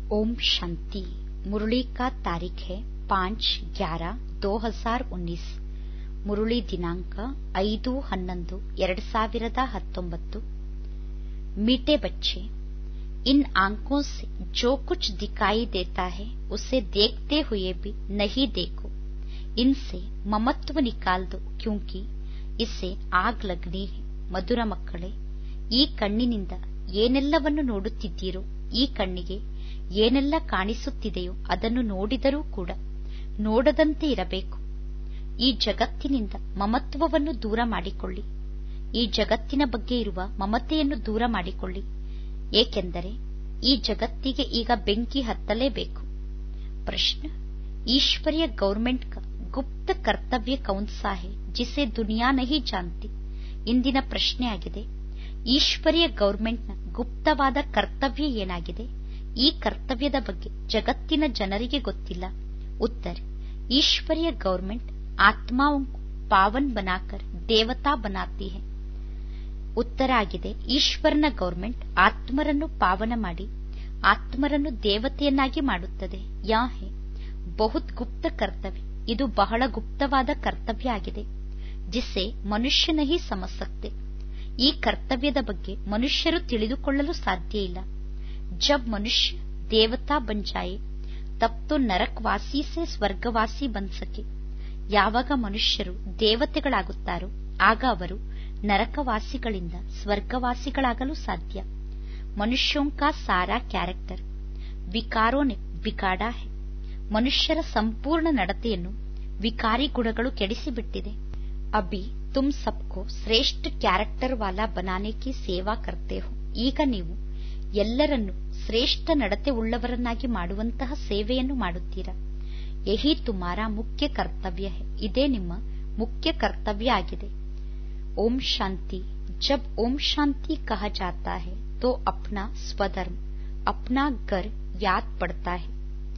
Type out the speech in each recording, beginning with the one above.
ओम शांति मुरली का तारीख है पाँच ग्यारह दो हजार उन्नीस ಮುರುಳಿ ದಿನಾಂಕ ಐದು ಹನ್ನೊಂದು ಎರಡು ಸಾವಿರದ ಹತ್ತೊಂಬತ್ತು मीठे बच्चे इन आंखों से जो कुछ दिखाई देता है उसे देखते हुए भी नहीं देखो इनसे ममत्व निकाल दो क्योंकि इससे आग लगनी है ಮಧುರ ಮಕ್ಕಳೇ ಈ ಕಣ್ಣಿನಿಂದ ಏನೆಲ್ಲವನ್ನು ನೋಡುತ್ತಿದ್ದೀರೋ ಈ ಕಣ್ಣಿಗೆ ಏನೆಲ್ಲ ಕಾಣಿಸುತ್ತಿದೆಯೋ ಅದನ್ನು ನೋಡಿದರೂ ಕೂಡ ನೋಡದಂತೆ ಇರಬೇಕು ಈ ಜಗತ್ತಿನಿಂದ ಮಮತ್ವವನ್ನು ದೂರ ಮಾಡಿಕೊಳ್ಳಿ ಈ ಜಗತ್ತಿನ ಬಗ್ಗೆ ಇರುವ ಮಮತೆಯನ್ನು ದೂರ ಮಾಡಿಕೊಳ್ಳಿ ಏಕೆಂದರೆ ಈ ಜಗತ್ತಿಗೆ ಈಗ ಬೆಂಕಿ ಹತ್ತಲೇಬೇಕು ಪ್ರಶ್ನೆ ಈಶ್ವರಿಯ ಗೌರ್ಮೆಂಟ್ का ಗುಪ್ತ ಕರ್ತವ್ಯ ಕೌನ್ ಸಾ है जिसे दुनिया नहीं जानती ಇಂದಿನ ಪ್ರಶ್ನೆ ಆಗಿದೆ ಈಶ್ವರಿಯ ಗೌರ್ಮೆಂಟ್ನ ಗುಪ್ತವಾದ ಕರ್ತವ್ಯ ಏನಾಗಿದೆ ಈ ಕರ್ತವ್ಯದ ಬಗ್ಗೆ ಜಗತ್ತಿನ ಜನರಿಗೆ ಗೊತ್ತಿಲ್ಲ ಉತ್ತರ ಈಶ್ವರಿಯ ಗೌರ್ಮೆಂಟ್ ಆತ್ಮಾओं को पावन बनाकर ದೇವತಾ बनाती है ಉತ್ತರ ಆಗಿದೆ ಈಶ್ವರನ ಗೌರ್ಮೆಂಟ್ ಆತ್ಮರನ್ನು ಪಾವನ ಮಾಡಿ ಆತ್ಮರನ್ನು ದೇವತೆಯನ್ನಾಗಿ ಮಾಡುತ್ತದೆ ಯಾ ಹೇ ಬಹುತ್ ಗುಪ್ತ ಕರ್ತವ್ಯ ಇದು ಬಹಳ ಗುಪ್ತವಾದ ಕರ್ತವ್ಯ ಆಗಿದೆ ಜಿಸೆ ಮನುಷ್ಯ ನಹಿ ಸಮಸಕ್ತೆ ಈ ಕರ್ತವ್ಯದ ಬಗ್ಗೆ ಮನುಷ್ಯರು ತಿಳಿದುಕೊಳ್ಳಲು ಸಾಧ್ಯ ಇಲ್ಲ ಜಬ್ ಮನುಷ್ಯ ದೇವತಾ ಬಂಜಾಯೆ ತಬ್ ತೋ ನರಕವಾಸಿ ಸೆ ಸ್ವರ್ಗವಾಸಿ ಬನ್ ಸಕೆ ಯಾವಾಗ ಮನುಷ್ಯರು ದೇವತೆಗಳಾಗುತ್ತಾರೋ ಆಗ ಅವರು ನರಕವಾಸಿಗಳಿಂದ ಸ್ವರ್ಗವಾಸಿಗಳಾಗಲು ಸಾಧ್ಯ ಮನುಷ್ಯೋಂ ಕಾ ಸಾರಾ ಕ್ಯಾರೆಕ್ಟರ್ ವಿಕಾರೋನೆ ಬಿಗಾಡ ಹೇ ಮನುಷ್ಯರ ಸಂಪೂರ್ಣ ನಡತೆಯನ್ನು ವಿಕಾರಿ ಗುಣಗಳು ಕೆಡಿಸಿಬಿಟ್ಟಿದೆ ಅಭಿ ತುಮ್ ಸಬ್ಕೋ ಶ್ರೇಷ್ಠ ಕ್ಯಾರೆಕ್ಟರ್ ವಾಲಾ ಬನಾನೆ ಕಿ ಸೇವಾ ಕರ್ತೆ ಹೋ ಈಗ ನೀವು ಎಲ್ಲರನ್ನು ಶ್ರೇಷ್ಠ ನಡತೆ ಉಳ್ಳವರನ್ನಾಗಿ ಮಾಡುವಂತಹ ಸೇವೆಯನ್ನು ಮಾಡುತ್ತೀರಾ ಯಹಿ ತುಮಾರಾ ಮುಖ್ಯ ಕರ್ತವ್ಯ ಹೇ ಇದೇ ನಿಮ್ಮ ಮುಖ್ಯ ಕರ್ತವ್ಯ ಆಗಿದೆ ಓಂ ಶಾಂತಿ ಜಬ್ ಓಂ ಶಾಂತಿ ಕಹ ಜಾತಾ ಹೇ ತೋ ಅಪ್ನಾ ಸ್ವಧರ್ಮ ಅಪ್ನಾ ಗರ್ ಯಾದ್ ಪಡ್ತಾ ಹೇ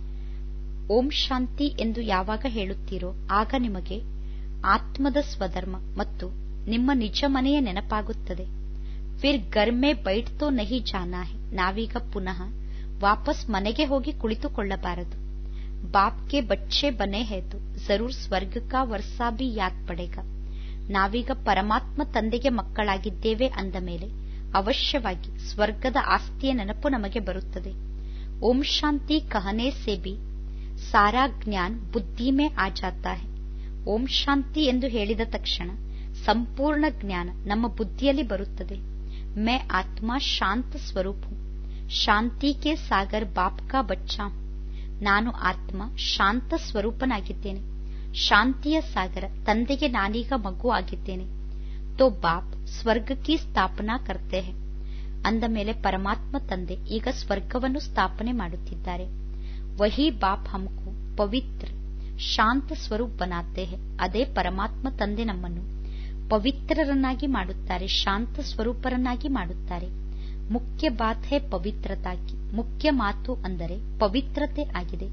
ಓಂ ಶಾಂತಿ ಎಂದು ಯಾವಾಗ ಹೇಳುತ್ತೀರೋ ಆಗ ನಿಮಗೆ ಆತ್ಮದ ಸ್ವಧರ್ಮ ಮತ್ತು ನಿಮ್ಮ ನಿಜ ಮನೆಯ ನೆನಪಾಗುತ್ತದೆ ಫಿರ್ ಗರ್ ಮೇ ಬೈಟ್ ತೋ ನಹಿ ಜಾನಾ ಹೇ ನಾವೀಗ ಪುನಃ ವಾಪಸ್ ಮನೆಗೆ ಹೋಗಿ ಕುಳಿತುಕೊಳ್ಳಬಾರದು ಬಾಪ್ ಕೆ ಬಚ್ಚೆ ಬನೆ ಹೇ ತೋ ಜರೂರ್ ಸ್ವರ್ಗ ಕಾ ವರ್ಷಾ ಬಿ ಯಾದ್ ಪಡೆಗಾ ನಾವೀಗ ಪರಮಾತ್ಮ ತಂದೆಗೆ ಮಕ್ಕಳಾಗಿದ್ದೇವೆ ಅಂದ ಮೇಲೆ ಅವಶ್ಯವಾಗಿ ಸ್ವರ್ಗದ ಆಸ್ತಿಯ ನೆನಪು ನಮಗೆ ಬರುತ್ತದೆ ಓಂ ಶಾಂತಿ ಕಹನೆ ಸೆ ಬಿ ಸಾರಾ ಜ್ಞಾನ್ ಬುದ್ಧಿ ಮೇ ಆ ಜಾತಾ ಹೇ ಓಂ ಶಾಂತಿ ಎಂದು ಹೇಳಿದ ತಕ್ಷಣ ಸಂಪೂರ್ಣ ಜ್ಞಾನ ನಮ್ಮ ಬುದ್ಧಿಯಲ್ಲಿ ಬರುತ್ತದೆ ಮೇ ಆತ್ಮ ಶಾಂತ ಸ್ವರೂಪ ಶಾಂತಿ ಕೆ ಸಾಗರ್ ಬಾಪ್ ಕಾ ಬಚ್ಚಾ ನಾನು ಆತ್ಮ ಶಾಂತ ಸ್ವರೂಪನಾಗಿದ್ದೇನೆ ಶಾಂತಿಯ ಸಾಗರ ತಂದೆಗೆ ನಾನೀಗ ಮಗು ಆಗಿದ್ದೇನೆ ತೋ ಬಾಪ್ ಸ್ವರ್ಗ ಕಿ ಸ್ಥಾಪನಾ ಕರ್ತೆ ಹೇ ಅಂದ ಮೇಲೆ ಪರಮಾತ್ಮ ತಂದೆ ಈಗ ಸ್ವರ್ಗವನ್ನು ಸ್ಥಾಪನೆ ಮಾಡುತ್ತಿದ್ದಾರೆ ವಹಿ ಬಾಪ್ ಹಮ್ಕೋ ಪವಿತ್ರ ಶಾಂತ ಸ್ವರೂಪ್ ಬನಾತೆ ಹೇ ಅದೇ ಪರಮಾತ್ಮ ತಂದೆ ನಮ್ಮನ್ನು ಪವಿತ್ರರನ್ನಾಗಿ ಮಾಡುತ್ತಾರೆ ಶಾಂತ ಸ್ವರೂಪರನ್ನಾಗಿ ಮಾಡುತ್ತಾರೆ ಮುಖ್ಯ ಬಾತ್ ಹೇ ಪವಿತ್ರತಾಕಿ ಮುಖ್ಯ ಮಾತು ಅಂದರೆ ಪವಿತ್ರತೆ ಆಗಿದೆ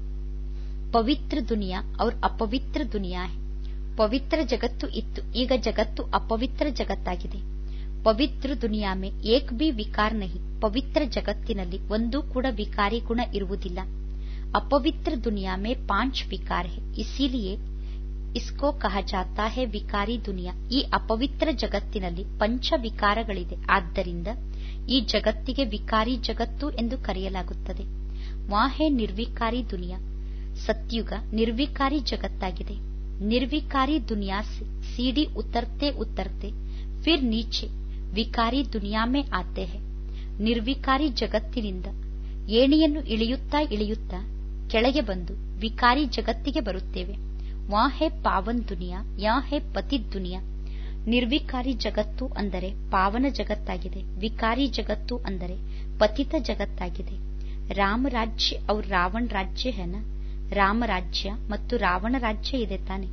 ಪವಿತ್ರ ದುನಿಯಾ और ಅಪವಿತ್ರ ದುನಿಯಾ ಹೇ ಪವಿತ್ರ ಜಗತ್ತು ಇತ್ತು ಈಗ ಜಗತ್ತು ಅಪವಿತ್ರ ಜಗತ್ತಾಗಿದೆ ಪವಿತ್ರ ದುನಿಯಾ ಮೇ ಏಕ್ ಬಿ ವಿಕಾರ ನಹಿ ಪವಿತ್ರ ಜಗತ್ತಿನಲ್ಲಿ ಒಂದೂ ಕೂಡ ವಿಕಾರಿ ಗುಣ ಇರುವುದಿಲ್ಲ ಅಪವಿತ್ರ ದುನಿಯಾ ಮೇ ಪಾಂಚ್ ವಿಕಾರ ಹೇ ಇಸಿಲಿಯೇ ಇಸ್ಕೋ ಕಹ ಜಾತಾ ಹೇ ವಿಕಾರಿ ದುನಿಯಾ ಈ ಅಪವಿತ್ರ ಜಗತ್ತಿನಲ್ಲಿ ಪಂಚ ವಿಕಾರಗಳಿದೆ ಆದ್ದರಿಂದ ಈ ಜಗತ್ತಿಗೆ ವಿಕಾರಿ ಜಗತ್ತು ಎಂದು ಕರೆಯಲಾಗುತ್ತದೆ ವಾಹೇ ನಿರ್ವಿಕಾರಿ ದುನಿಯಾ ಸತ್ಯುಗ ನಿರ್ವಿಕಾರಿ ಜಗತ್ತಾಗಿದೆ ನಿರ್ವಿಕಾರಿ ದುನಿಯಾ से सीढ़ी उतरते उतरते फिर नीचे ವಿಕಾರಿ ದುನಿಯಾ ಮೇ ಆತೆ ಹೇ ನಿರ್ವಿಕಾರಿ ಜಗತ್ತಿನಿಂದ ಏಣಿಯನ್ನು ಇಳಿಯುತ್ತಾ ಇಳಿಯುತ್ತಾ ಕೆಳಗೆ ಬಂದು ವಿಕಾರಿ ಜಗತ್ತಿಗೆ ಬರುತ್ತೇವೆ ವಾ ಹೇ ಪಾವನ್ ದುನಿಯಾ ಯಾ ಹೇ ಪತಿ ದುನಿಯಾ ನಿರ್ವಿಕಾರಿ ಜಗತ್ತು ಅಂದರೆ ಪಾವನ ಜಗತ್ತಾಗಿದೆ ವಿಕಾರಿ ಜಗತ್ತು ಅಂದರೆ ಪತಿತ ಜಗತ್ತಾಗಿದೆ ರಾಮ ರಾಜ್ಯ ಅವ್ರ ರಾವಣ ರಾಜ್ಯ ಹೆನ ರಾಮ ರಾಜ್ಯ ಮತ್ತು ರಾವಣ ರಾಜ್ಯ ಇದೆ ತಾನೆ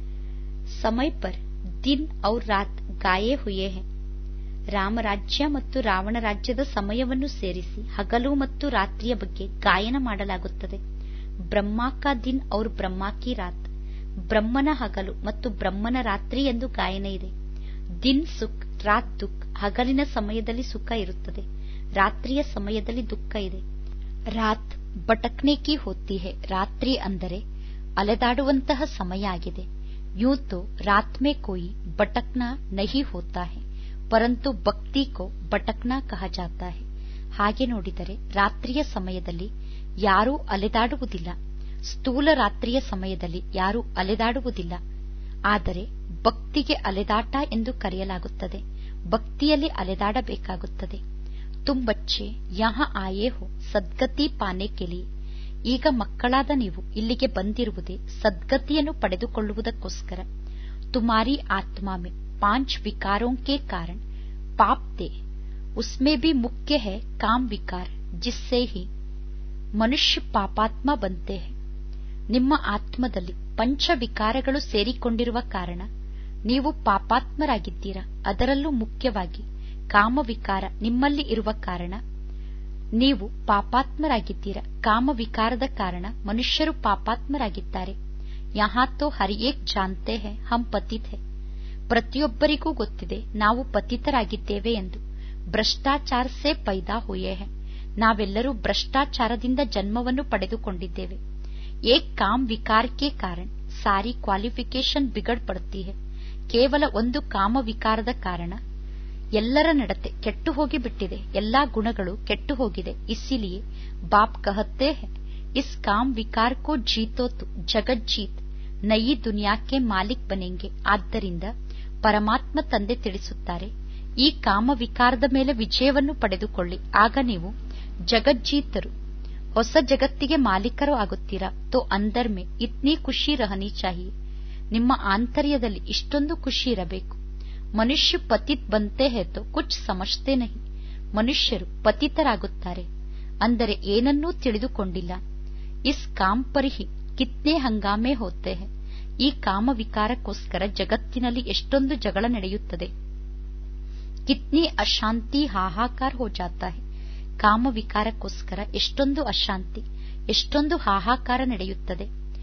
ಸಮಯ ಪರ್ ದಿನ್ ಔರ್ ರಾತ್ ಗಾಯೇ ಹುಯೇ ಹೇ ರಾಮ ರಾಜ್ಯ ಮತ್ತು ರಾವಣ ರಾಜ್ಯದ ಸಮಯವನ್ನು ಸೇರಿಸಿ ಹಗಲು ಮತ್ತು ರಾತ್ರಿಯ ಬಗ್ಗೆ ಗಾಯನ ಮಾಡಲಾಗುತ್ತದೆ ಬ್ರಹ್ಮಾ ಕಾ ದಿನ್ ಔರ್ ಬ್ರಹ್ಮಾ ಕಿ ರಾತ್ ಬ್ರಹ್ಮನ ಹಗಲು ಮತ್ತು ಬ್ರಹ್ಮನ ರಾತ್ರಿ ಎಂದು ಗಾಯನ ಇದೆ ದಿನ್ ಸುಖ್ ರಾತ್ ದುಃಖ್ ಹಗಲಿನ ಸಮಯದಲ್ಲಿ ಸುಖ ಇರುತ್ತದೆ ರಾತ್ರಿಯ ಸಮಯದಲ್ಲಿ ದುಃಖ ಇದೆ ರಾತ್ ಭಟಕ್ನೆ ಕಿ ಹೋತಿ ಹೈ ರಾತ್ರಿ ಅಂದರೆ ಅಲೆದಾಡುವಂತಹ ಸಮಯ ಆಗಿದೆ ಯೂं तो रात में कोई भटकना नहीं होता है ಪರಂತು ಭಕ್ತಿ ಕೋ ಭಟಕ್ನಾ ಕಹ ಜಾತಾ ಹೈ ಹಾಗೆ ನೋಡಿದರೆ ರಾತ್ರಿಯ ಸಮಯದಲ್ಲಿ ಯಾರೂ ಅಲೆದಾಡುವುದಿಲ್ಲ ಸ್ಥೂಲ ರಾತ್ರಿಯ ಸಮಯದಲ್ಲಿ ಯಾರೂ ಅಲೆದಾಡುವುದಿಲ್ಲ ಆದರೆ ಭಕ್ತಿಗೆ ಅಲೆದಾಟ ಎಂದು ಕರೆಯಲಾಗುತ್ತದೆ ಭಕ್ತಿಯಲ್ಲಿ ಅಲೆದಾಡಬೇಕಾಗುತ್ತದೆ ತುಮ್ ಬಚ್ಚೆ ಯಹ ಆಯೇ ಹೋ ಸದ್ಗತಿ ಪಾನೆ ಕೆಲಿ ಈಗ ಮಕ್ಕಳಾದ ನೀವು ಇಲ್ಲಿಗೆ ಬಂದಿರುವುದೇ ಸದ್ಗತಿಯನ್ನು ಪಡೆದುಕೊಳ್ಳುವುದಕ್ಕೋಸ್ಕರ ತುಮಾರಿ ಆತ್ಮಾ ಮೇ पांच विकारों के कारण पाप थे उसमें भी मुख्य है काम विकार जिससे ही ಮನುಷ್ಯ ಪಾಪಾತ್ಮ ಬಂತೆ ಹೈ ನಿಮ್ಮ ಆತ್ಮದಲ್ಲಿ ಪಂಚ ವಿಕಾರಗಳು ಸೇರಿಕೊಂಡಿರುವ ಕಾರಣ ನೀವು ಪಾಪಾತ್ಮರಾಗಿದ್ದೀರಾ ಅದರಲ್ಲೂ ಮುಖ್ಯವಾಗಿ ಕಾಮವಿಕಾರ ನಿಮ್ಮಲ್ಲಿ ಇರುವ ಕಾರಣ ನೀವು ಪಾಪಾತ್ಮರಾಗಿದ್ದೀರಾ ಕಾಮವಿಕಾರದ ಕಾರಣ ಮನುಷ್ಯರು ಪಾಪಾತ್ಮರಾಗಿದ್ದಾರೆ ಯಹಾ ತೋ ಹರಿಯೇಕ್ ಜಾನ್ತೆ ಹೈ ಹಂ ಪತಿತ್ ಹೈ ಪ್ರತಿಯೊಬ್ಬರಿಗೂ ಗೊತ್ತಿದೆ ನಾವು ಪತಿತರಾಗಿದ್ದೇವೆ ಎಂದು ಭ್ರಷ್ಟಾಚಾರ ಸೇ ಪೈದಾ ಹುಯೇ ಹೈ ನಾವೆಲ್ಲರೂ ಭ್ರಷ್ಟಾಚಾರದಿಂದ ಜನ್ಮವನ್ನು ಪಡೆದುಕೊಂಡಿದ್ದೇವೆ ಏಕ್ ಕಾಮ್ ವಿಕಾರ್ ಕೆ ಕಾರಣ ಸಾರಿ ಕ್ವಾಲಿಫಿಕೇಶನ್ ಬಿಗಡ್ ಪಡ್ತಿ ಹೈ ಕೇವಲ ಒಂದು ಕಾಮ ವಿಕಾರದ ಕಾರಣ ಎಲ್ಲರ ನಡತೆ ಕೆಟ್ಟು ಹೋಗಿ ಬಿಟ್ಟಿದೆ ಎಲ್ಲಾ ಗುಣಗಳು ಕೆಟ್ಟು ಹೋಗಿದೆ ಇಸಿಲಿಯೇ ಬಾಪ್ ಕಹತ್ತೆ ಹೈ ಇಸ್ ಕಾಮ್ ವಿಕಾರ ಕೋ ಜೀತೋತು ಜಗತ್ ಜೀತ್ ನಯಿ ದುನಿಯಾಕ್ಕೆ ಮಾಲಿಕ್ ಬನೆಂಗೆ ಆದ್ದರಿಂದ ಪರಮಾತ್ಮ ತಂದೆ ತಿಳಿಸುತ್ತಾರೆ ಈ ಕಾಮ ವಿಕಾರದ ಮೇಲೆ ವಿಜಯವನ್ನು ಪಡೆದುಕೊಳ್ಳಿ ಆಗ ನೀವು ಜಗಜ್ಜೀತರು ಹೊಸ ಜಗತ್ತಿಗೆ ಮಾಲೀಕರು ಆಗುತ್ತೀರಾ ತೋ ಅಂದರ್ ಮೇ ಇತ್ನಿ ಖುಷಿ ರಹನಿ ಚಾಹಿಯೆ ನಿಮ್ಮ ಆಂತರ್ಯದಲ್ಲಿ ಇಷ್ಟೊಂದು ಖುಷಿ ಇರಬೇಕು ಮನುಷ್ಯ ಪತಿತ್ ಬಂತೆ ಹೇತೋ ಕುಚ್ ಸಮಜ್ತೆ ನಹಿ ಮನುಷ್ಯರು ಪತಿತರಾಗುತ್ತಾರೆ ಅಂದರೆ ಏನನ್ನೂ ತಿಳಿದುಕೊಂಡಿಲ್ಲ ಇಸ್ ಕಾಮ್ ಪರಿಹಿ ಕಿತ್ನೆ ಹಂಗಾಮೆ ಹೋತೆ ಹೈ ಈ ಕಾಮ ವಿಕಾರಕ್ಕೋಸ್ಕರ ಜಗತ್ತಿನಲ್ಲಿ ಎಷ್ಟೊಂದು ಜಗಳ ನಡೆಯುತ್ತದೆ ಕಿತ್ನಿ ಅಶಾಂತಿ ಹಾಹಾಕಾರ ಹೋ ಜಾತಾ ಹೈ ಕಾಮ ವಿಕಾರಕ್ಕೋಸ್ಕರ ಎಷ್ಟೊಂದು ಅಶಾಂತಿ ಎಷ್ಟೊಂದು ಹಾಹಾಕಾರ ನಡೆಯುತ್ತದೆ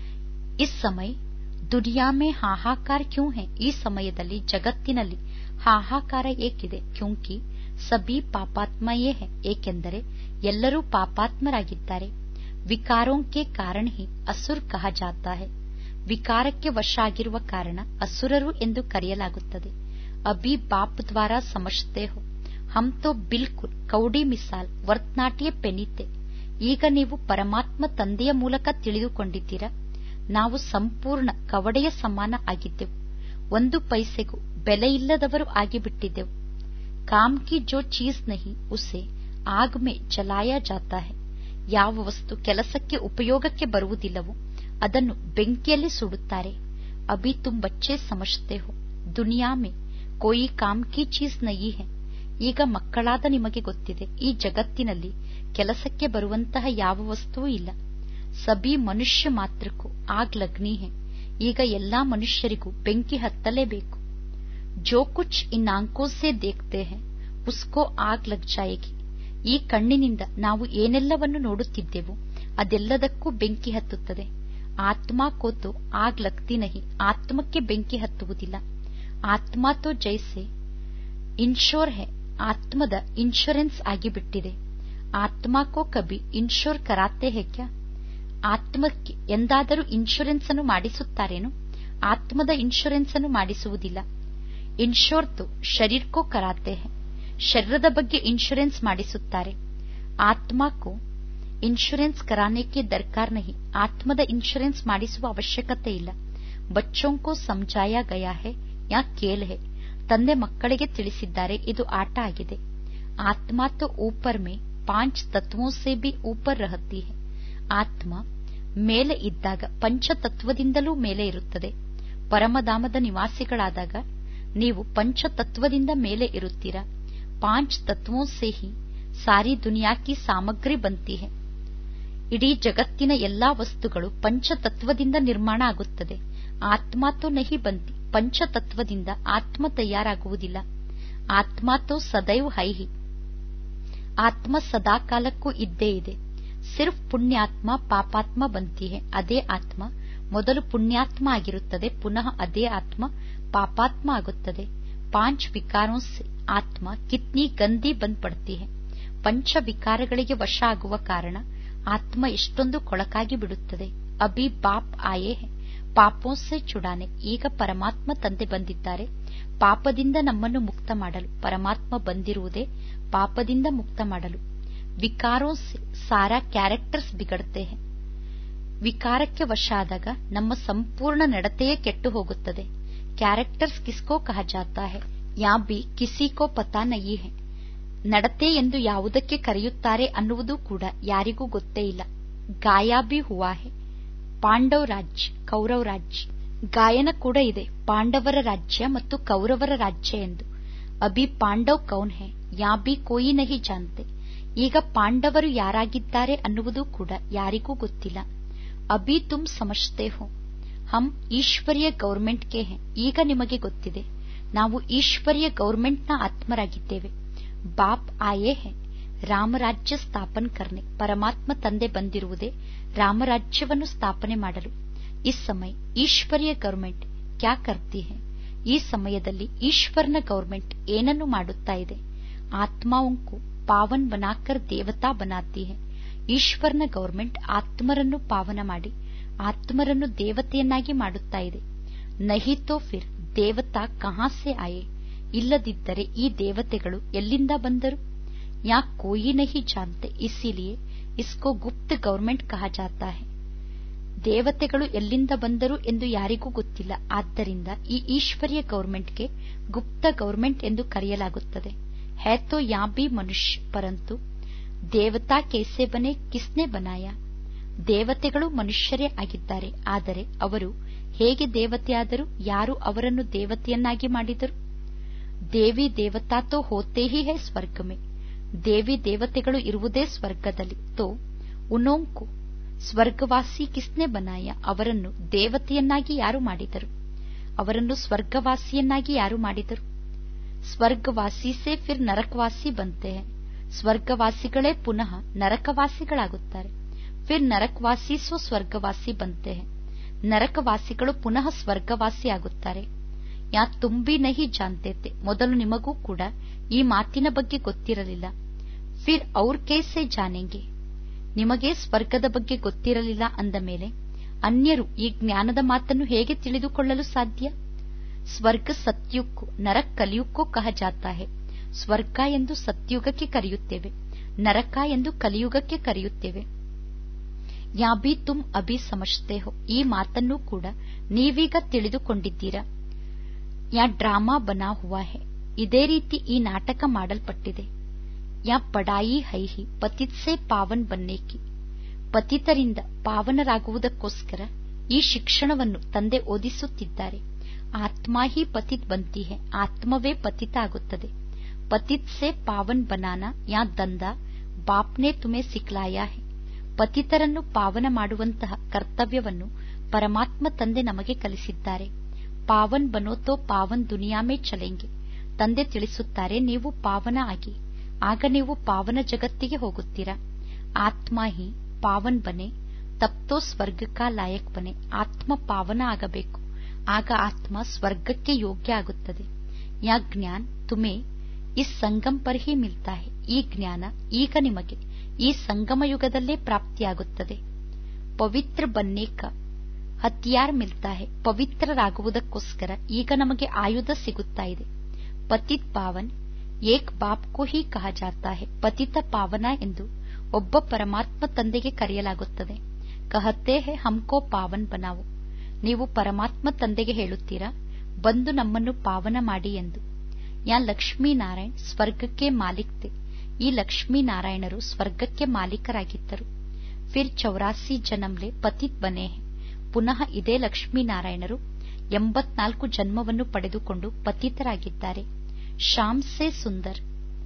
ಇಸ್ ಸಮಯ ದುನಿಯಾ ಮೇ ಹಾಹಾಕಾರ ಕ್ಯೂ ಹೈ ಈ ಸಮಯದಲ್ಲಿ ಜಗತ್ತಿನಲ್ಲಿ ಹಾಹಾಕಾರ ಏಕಿದೆ ಕ್ಯೂಂಕಿ ಸಬಿ ಪಾಪಾತ್ಮಯೇ ಹೈ ಏಕೆಂದರೆ ಎಲ್ಲರೂ ಪಾಪಾತ್ಮರಾಗಿದ್ದಾರೆ ವಿಕಾರೋಂ ಕೆ ಕಾರಣ ಹಿ ಅಸುರ್ ಕಹ ಜಾತಾ ಹೈ ವಿಕಾರಕ್ಕೆ ವಶ ಆಗಿರುವ ಕಾರಣ ಅಸುರರು ಎಂದು ಕರೆಯಲಾಗುತ್ತದೆ ಅಭಿ ಬಾಪ್ ದ್ವಾರ ಸಮಜ್ತೆ ಹೋ ಹಮ್ ತೋ ಬಿಲ್ಕುಲ್ ಕೌಡಿ ಮಿಸಾಲ್ ವರ್ತನಾಟ್ಯ ಪೆನಿತೆ ಈಗ ನೀವು ಪರಮಾತ್ಮ ತಂದೆಯ ಮೂಲಕ ತಿಳಿದುಕೊಂಡಿದ್ದೀರಾ ನಾವು ಸಂಪೂರ್ಣ ಕವಡೆಯ ಸಮಾನ ಆಗಿದ್ದೆವು ಒಂದು ಪೈಸೆಗೂ ಬೆಲೆಯಿಲ್ಲದವರು ಆಗಿಬಿಟ್ಟಿದ್ದೆವು ಕಾಮ್ ಕಿ ಜೋ ಚೀಸ್ ನಹಿ ಉಸೆ ಆಗ್ ಮೇ ಜಲಾಯ ಜಾತಾ ಹೈ ಯಾವ ವಸ್ತು ಕೆಲಸಕ್ಕೆ ಉಪಯೋಗಕ್ಕೆ ಬರುವುದಿಲ್ಲವೋ ಅದನ್ನು ಬೆಂಕಿಯಲ್ಲಿ ಸುಡುತ್ತಾರೆ ಅಭಿ ತುಮ್ ಬಚ್ಚೆ ಸಮಜ್ತೆ ಹೋ ದುನಿಯಾ ಮೇ ಕೋಯಿ ಕಾಮ್ ಕಿ ಚೀಸ್ ನಹಿ ಹೈ ಈಗ ಮಕ್ಕಳಾದ ನಿಮಗೆ ಗೊತ್ತಿದೆ ಈ ಜಗತ್ತಿನಲ್ಲಿ ಕೆಲಸಕ್ಕೆ ಬರುವಂತಹ ಯಾವ ವಸ್ತುವೂ ಇಲ್ಲ ಸಬಿ ಮನುಷ್ಯ ಮಾತ್ರಕ್ಕೂ ಆಗ್ ಲಗ್ನಿ ಹೈ ಈಗ ಎಲ್ಲಾ ಮನುಷ್ಯರಿಗೂ ಬೆಂಕಿ ಹತ್ತಲೇಬೇಕು ಜೋ ಕುಚ್ ಇನ್ ಆಂಕೋ ಸೆ ದೇಖ್ತೆ ಹೈ ಉಸ್ಕೋ ಆಗ್ ಲಗ್ ಜಾಯೇಗಿ ಈ ಕಣ್ಣಿನಿಂದ ನಾವು ಏನೆಲ್ಲವನ್ನು ನೋಡುತ್ತಿದ್ದೆವು ಅದೆಲ್ಲದಕ್ಕೂ ಬೆಂಕಿ ಹತ್ತುತ್ತದೆ ಆತ್ಮ ಕೋತು ಆಗ್ ಲಗ್ತಿ ನಹಿ ಆತ್ಮಕ್ಕೆ ಬೆಂಕಿ ಹತ್ತುವುದಿಲ್ಲ ಆತ್ಮ ತೋ ಜೈಸೆ ಇನ್ಶೋರ್ ಹೈ ಆತ್ಮದ ಇನ್ಶೂರೆನ್ಸ್ ಆಗಿಬಿಟ್ಟಿದೆ ಆತ್ಮ ಕೋ ಕಬಿ ಇನ್ಶೋರ್ ಕರಾತೆ ಹೇ ಕ್ಯಾ ಆತ್ಮಕ್ಕೆ ಎಂದಾದರೂ ಇನ್ಶೂರೆನ್ಸ್ ಅನ್ನು ಮಾಡಿಸುತ್ತಾರೇನು ಆತ್ಮದ ಇನ್ಶೂರೆನ್ಸ್ ಅನ್ನು ಮಾಡಿಸುವುದಿಲ್ಲ ಇನ್ಶೋರ್ ತೋ ಶರೀರ್ ಕೋ ಕರಾತೆ ಹೈ ಶರೀರದ ಬಗ್ಗೆ ಇನ್ಶೂರೆನ್ಸ್ ಮಾಡಿಸುತ್ತಾರೆ ಆತ್ಮಕ್ಕೂ ಇನ್ಶೂರೆನ್ಸ್ ಕರಾನೆಕ್ಕೆ ದರ್ಕಾರ್ ನಹಿ ಆತ್ಮದ ಇನ್ಶೂರೆನ್ಸ್ ಮಾಡಿಸುವ ಅವಶ್ಯಕತೆ ಇಲ್ಲ ಬಚ್ಚೋಂ ಕೋ ಸಮಜಾಯ ಗಯಾ ಹೈ ಯಾ ಕೇಲ್ ಹೈ ತಂದೆ ಮಕ್ಕಳಿಗೆ ತಿಳಿಸಿದ್ದಾರೆ ಇದು ಆಟ ಆಗಿದೆ ಆತ್ಮ ತೋ ಊಪರ್ ಮೇ ಪಾಂಚ್ ತತ್ವೋ ಸೆ ಬಿ ಊಪರ್ ರಹತಿ ಹೈ ಆತ್ಮ ಮೇಲೆ ಇದ್ದಾಗ ಪಂಚತತ್ವದಿಂದಲೂ ಮೇಲೆ ಇರುತ್ತದೆ ಪರಮಧಾಮದ ನಿವಾಸಿಗಳಾದಾಗ ನೀವು ಪಂಚತತ್ವದಿಂದ ಮೇಲೆ ಇರುತ್ತೀರಾ ಪಾಂಚ್ ತತ್ವೋ ಸೆ ಹಿ ಸಾರಿ ದುನಿಯಾ ಕಿ ಸಾಮಗ್ರಿ ಬಂತಿ ಹೈ ಇಡೀ ಜಗತ್ತಿನ ಎಲ್ಲಾ ವಸ್ತುಗಳು ಪಂಚತತ್ವದಿಂದ ನಿರ್ಮಾಣ ಆಗುತ್ತದೆ ಆತ್ಮ ತೋ ನಹಿ ಬಂತಿ ಪಂಚತತ್ವದಿಂದ ಆತ್ಮ ತಯಾರಾಗುವುದಿಲ್ಲ ಆತ್ಮ ತೋ ಸದೈವ್ ಹೈಹಿ ಆತ್ಮ ಸದಾಕಾಲಕ್ಕೂ ಇದ್ದೇ ಇದೆ ಸಿರ್ಫ್ ಪುಣ್ಯಾತ್ಮ ಪಾಪಾತ್ಮ ಬಂತಿ ಹೈ ಅದೇ ಆತ್ಮ ಮೊದಲು ಪುಣ್ಯಾತ್ಮ ಆಗಿರುತ್ತದೆ ಪುನಃ ಅದೇ ಆತ್ಮ ಪಾಪಾತ್ಮ ಆಗುತ್ತದೆ ಪಾಂಚ್ ವಿಕಾರೋं से ಆತ್ಮ ಕಿತ್ನಿ ಗಂದಿ ಬಂದ್ ಪಡ್ತಿ ಹೈ ಪಂಚ ವಿಕಾರಗಳಿಗೆ ವಶ ಆಗುವ ಕಾರಣ ಆತ್ಮ ಎಷ್ಟೊಂದು ಕೊಳಕಾಗಿ ಬಿಡುತ್ತದೆ ಅಭಿ ಬಾಪ್ ಆಯೇ ಹೇ ಪಾಪೋಸೆ ಚುಡಾನೆ ಈಗ ಪರಮಾತ್ಮ ತಂದೆ ಬಂದಿದ್ದಾರೆ ಪಾಪದಿಂದ ನಮ್ಮನ್ನು ಮುಕ್ತ ಮಾಡಲು ಪರಮಾತ್ಮ ಬಂದಿರುವುದೇ ಪಾಪದಿಂದ ಮುಕ್ತ ಮಾಡಲು ವಿಕಾರೋ ಸೆ ಸಾರಾ ಕ್ಯಾರೆಕ್ಟರ್ಸ್ ಬಿಗಡತೆ ಹೇ ವಿಕಾರಕ್ಕೆ ವಶ ಆದಾಗ ನಮ್ಮ ಸಂಪೂರ್ಣ ನಡತೆಯೇ ಕೆಟ್ಟು ಹೋಗುತ್ತದೆ ಕ್ಯಾರೆಕ್ಟರ್ಸ್ ಕಿಸ್ಕೋ ಕಹ ಜಾತಾ ಹೇ ಯಾ ಬಿ ಕಿಸಿ ಕೋ ಪತಾ ನಯಿ ಹೇ ನಡತೆ ಎಂದು ಯಾವುದಕ್ಕೆ ಕರೆಯುತ್ತಾರೆ ಅನ್ನುವುದು ಕೂಡ ಯಾರಿಗೂ ಗೊತ್ತೇ ಇಲ್ಲ ಗಾಯ ಬಿ ಹುವಾ ಹೇ ಪಾಂಡವ್ ರಾಜ್ಯ ಕೌರವ್ ರಾಜ್ಯ ಗಾಯನ ಕೂಡ ಇದೆ ಪಾಂಡವರ ರಾಜ್ಯ ಮತ್ತು ಕೌರವರ ರಾಜ್ಯ ಎಂದು ಅಭಿ ಪಾಂಡವ್ ಕೌನ್ ಹೇ ಯಾ ಬಿ ಕೋಯಿ ನಹಿ ಜಾನ್ತೆ ಈಗ ಪಾಂಡವರು ಯಾರಾಗಿದ್ದಾರೆ ಅನ್ನುವುದು ಕೂಡ ಯಾರಿಗೂ ಗೊತ್ತಿಲ್ಲ ಅಭಿ ತುಮ್ ಸಮಜ್ತೆ ಹೋ ಹಮ್ ಈಶ್ವರ್ಯ ಗೌರ್ಮೆಂಟ್ ಗೆ ಹೇ ಈಗ ನಿಮಗೆ ಗೊತ್ತಿದೆ ನಾವು ಈಶ್ವರ್ಯ ಗೌರ್ಮೆಂಟ್ನ ಆತ್ಮರಾಗಿದ್ದೇವೆ ಬಾಪ್ ಆಯೇ ಹೇ ರಾಮರಾಜ್ಯ ಸ್ಥಾಪನ್ ಕರ್ನೆ ಪರಮಾತ್ಮ ತಂದೆ ಬಂದಿರುವುದೇ ರಾಮರಾಜ್ಯವನ್ನು ಸ್ಥಾಪನೆ ಮಾಡಲು ಈ ಸಮಯ ಈಶ್ವರ್ಯ ಗೌರ್ಮೆಂಟ್ ಕ್ಯಾ ಕರ್ತಿ ಹೇ ಈ ಸಮಯದಲ್ಲಿ ಈಶ್ವರನ ಗೌರ್ಮೆಂಟ್ ಏನನ್ನು ಮಾಡುತ್ತಾ ಇದೆ ಆತ್ಮಾವುಂಕು ಪಾವನ್ ಬನಾಕರ್ ದೇವತಾ ಬನಾತಿ ಹೇ ಈಶ್ವರನ ಗೌರ್ಮೆಂಟ್ ಆತ್ಮರನ್ನು ಪಾವನ ಮಾಡಿ ಆತ್ಮರನ್ನು ದೇವತೆಯನ್ನಾಗಿ ಮಾಡುತ್ತಾ ಇದೆ ನಹಿ ತೋ ಫಿರ್ ದೇವತಾ ಕಹಾ ಸೆ ಆಯೆ ಇಲ್ಲದಿದ್ದರೆ ಈ ದೇವತೆಗಳು ಎಲ್ಲಿಂದ ಬಂದರು ಯಾ ಕೋಯಿ ನಹಿ ಜಾನ್ತೆ ಇಸಿಲಿಯೇ ಇಸ್ಕೋ ಗುಪ್ತ ಗೌರ್ಮೆಂಟ್ ಕಹ ಜಾತಾ ಹೇ ದೇವತೆಗಳು ಎಲ್ಲಿಂದ ಬಂದರು ಎಂದು ಯಾರಿಗೂ ಗೊತ್ತಿಲ್ಲ ಆದ್ದರಿಂದ ಈ ಈಶ್ವರ್ಯ ಗೌರ್ಮೆಂಟ್ಗೆ ಗುಪ್ತ ಗೌರ್ಮೆಂಟ್ ಎಂದು ಕರೆಯಲಾಗುತ್ತದೆ ಹೇ ತೋ ಯಾ ಬಿ ಮನುಷ್ಯ ಪರಂತು ದೇವತಾ ಕೇಸೆ ಬನೆ ಕಿಸ್ನೆ ಬನಾಯ ದೇವತೆಗಳು ಮನುಷ್ಯರೇ ಆಗಿದ್ದಾರೆ ಆದರೆ ಅವರು ಹೇಗೆ ದೇವತೆಯಾದರು ಯಾರು ಅವರನ್ನು ದೇವತೆಯನ್ನಾಗಿ ಮಾಡಿದರು ದೇವಿ ದೇವತಾ ತೋ ಹೋತೆ ಹಿ ಹೇ ಸ್ವರ್ಗಮೆ ದೇವಿ ದೇವತೆಗಳು ಇರುವುದೇ ಸ್ವರ್ಗದಲ್ಲಿ ತೋ ಉನೋಂಕು ಸ್ವರ್ಗವಾಸಿ ಕಿಸ್ನೆ ಬನಾಯ ಅವರನ್ನು ದೇವತೆಯನ್ನಾಗಿ ಯಾರು ಮಾಡಿದರು ಅವರನ್ನು ಸ್ವರ್ಗವಾಸಿಯನ್ನಾಗಿ ಯಾರು ಮಾಡಿದರು ಸ್ವರ್ಗವಾಸಿ ಸೆ ಫಿರ್ ನರಕವಾಸಿ ಬಂತೆ ಸ್ವರ್ಗವಾಸಿಗಳೇ ಪುನಃ ನರಕವಾಸಿಗಳಾಗುತ್ತಾರೆ ಫಿರ್ ನರಕವಾಸಿ ಸೋ ಸ್ವರ್ಗವಾಸಿ ಬಂತೆ ನರಕವಾಸಿಗಳು ಪುನಃ ಸ್ವರ್ಗವಾಸಿ ಆಗುತ್ತಾರೆ ಯಾ ತುಂಬಿ ನಹಿ ಜಾನ್ತೇತೆ ಮೊದಲು ನಿಮಗೂ ಕೂಡ ಈ ಮಾತಿನ ಬಗ್ಗೆ ಗೊತ್ತಿರಲಿಲ್ಲ ಫಿರ್ ಔರ್ ಕೇಸೆ ಜಾನೆಂಗೆ ನಿಮಗೆ ಸ್ವರ್ಗದ ಬಗ್ಗೆ ಗೊತ್ತಿರಲಿಲ್ಲ ಅಂದ ಮೇಲೆ ಅನ್ಯರು ಈ ಜ್ಞಾನದ ಮಾತನ್ನು ಹೇಗೆ ತಿಳಿದುಕೊಳ್ಳಲು ಸಾಧ್ಯ ಸ್ವರ್ಗ ಸತ್ಯುಕ್ಕೂ ನರಕ ಕಲಿಯುಕ್ಕೂ ಕಹ ಜಾತಾ ಹೇ ಸ್ವರ್ಗ ಎಂದು ಸತ್ಯುಗಕ್ಕೆ ಕರೆಯುತ್ತೇವೆ ನರಕ ಎಂದು ಕಲಿಯುಗಕ್ಕೆ ಕರೆಯುತ್ತೇವೆ ಯಾ ಬಿ ತುಮ್ ಅಭಿ ಸಮಜ್ತೆ ಹೋ ಈ ಮಾತನ್ನು ಕೂಡ ನೀವೀಗ ತಿಳಿದುಕೊಂಡಿದ್ದೀರಾ ಯಾ ಡ್ರಾಮಾ ಬನಾ ಹುವಾ ಹೇ ಇದೇ ರೀತಿ ಈ ನಾಟಕ ಮಾಡಲ್ಪಟ್ಟಿದೆ ಯಾ ಪಡಾಯಿ ಹೈಹಿ ಪತಿತ್ಸೆ ಪಾವನ್ ಬನ್ನೇಕಿ ಪತಿತರಿಂದ ಪಾವನರಾಗುವುದಕ್ಕೋಸ್ಕರ ಈ ಶಿಕ್ಷಣವನ್ನು ತಂದೆ ಓದಿಸುತ್ತಿದ್ದಾರೆ ಆತ್ಮ ಹಿ ಪತಿತ್ ಬಂತಿ ಹೇ ಆತ್ಮವೇ ಪತಿತ ಆಗುತ್ತದೆ ಪತಿತ್ ಸೆ ಪಾವನ್ ಬನಾನ ಯಾ ದಂದ ಬಾಪ್ನೆ ತುಮೆ ಸಿಕ್ಲಾಯ ಹೇ ಪತಿತರನ್ನು ಪಾವನ ಮಾಡುವಂತಹ ಕರ್ತವ್ಯವನ್ನು ಪರಮಾತ್ಮ ತಂದೆ ನಮಗೆ ಕಲಿಸಿದ್ದಾರೆ ಪಾವನ್ ಬನೋತೋ ಪಾವನ್ ದುನಿಯಾಮೇ ಚಲೆಂಗೆ ತಂದೆ ತಿಳಿಸುತ್ತಾರೆ ನೀವು ಪಾವನ ಆಗಿ ಆಗ ನೀವು ಪಾವನ ಜಗತ್ತಿಗೆ ಹೋಗುತ್ತೀರಾ ಆತ್ಮ ಹಿ ಪಾವನ್ ಬನೆ ತಪ್ತೋ ಸ್ವರ್ಗಕ್ಕ ಲಾಯಕ್ ಬನೆ ಆತ್ಮ ಪಾವನ ಆಗಬೇಕು ಆಗ ಆತ್ಮ ಸ್ವರ್ಗಕ್ಕೆ ಯೋಗ್ಯ ಆಗುತ್ತದೆ ಯಾ ಜ್ಞಾನ್ ತುಮೆ ಈ ಸಂಗಮ್ ಪರ್ ಹಿ ಮಿಲ್ತಾ ಹೇ ಈ ಜ್ಞಾನ ಈಗ ನಿಮಗೆ ಈ ಸಂಗಮ ಯುಗದಲ್ಲೇ ಪ್ರಾಪ್ತಿಯಾಗುತ್ತದೆ ಪವಿತ್ರ ಬನ್ನೇಕ ಹತ್ಯಾರ್ ಮಿಲ್ತಾ ಹೇ ಪವಿತ್ರರಾಗುವುದಕ್ಕೋಸ್ಕರ ಈಗ ನಮಗೆ ಆಯುಧ ಸಿಗುತ್ತಾ ಇದೆ ಪತಿತ್ ಪಾವನ್ ಏಕ್ ಬಾಪ್ ಕೋ ಹಿ ಕಹ ಜಾತಾ ಹೇ ಪತಿತ ಪಾವನ ಎಂದು ಒಬ್ಬ ಪರಮಾತ್ಮ ತಂದೆಗೆ ಕರೆಯಲಾಗುತ್ತದೆ ಕಹತೆ ಹೇ ಹಮ್ಕೋ ಪಾವನ್ ಬನಾವು ನೀವು ಪರಮಾತ್ಮ ತಂದೆಗೆ ಹೇಳುತ್ತೀರಾ ಬಂದು ನಮ್ಮನ್ನು ಪಾವನ ಮಾಡಿ ಎಂದು ಯಾ ಲಕ್ಷ್ಮೀನಾರಾಯಣ್ ಸ್ವರ್ಗಕ್ಕೆ ಮಾಲೀಕ್ತೆ ಈ ಲಕ್ಷ್ಮೀನಾರಾಯಣರು ಸ್ವರ್ಗಕ್ಕೆ ಮಾಲೀಕರಾಗಿದ್ದರು ಫಿರ್ ಚೌರಾಸಿ ಜನಂಲೆ ಪತಿತ್ ಬನೆ ಪುನಃ ಇದೇ ಲಕ್ಷ್ಮೀನಾರಾಯಣರು ಎಂಬತ್ನಾಲ್ಕು ಜನ್ಮವನ್ನು ಪಡೆದುಕೊಂಡು ಪತಿತರಾಗಿದ್ದಾರೆ ಶಾಮ್ ಸೆ ಸುಂದರ್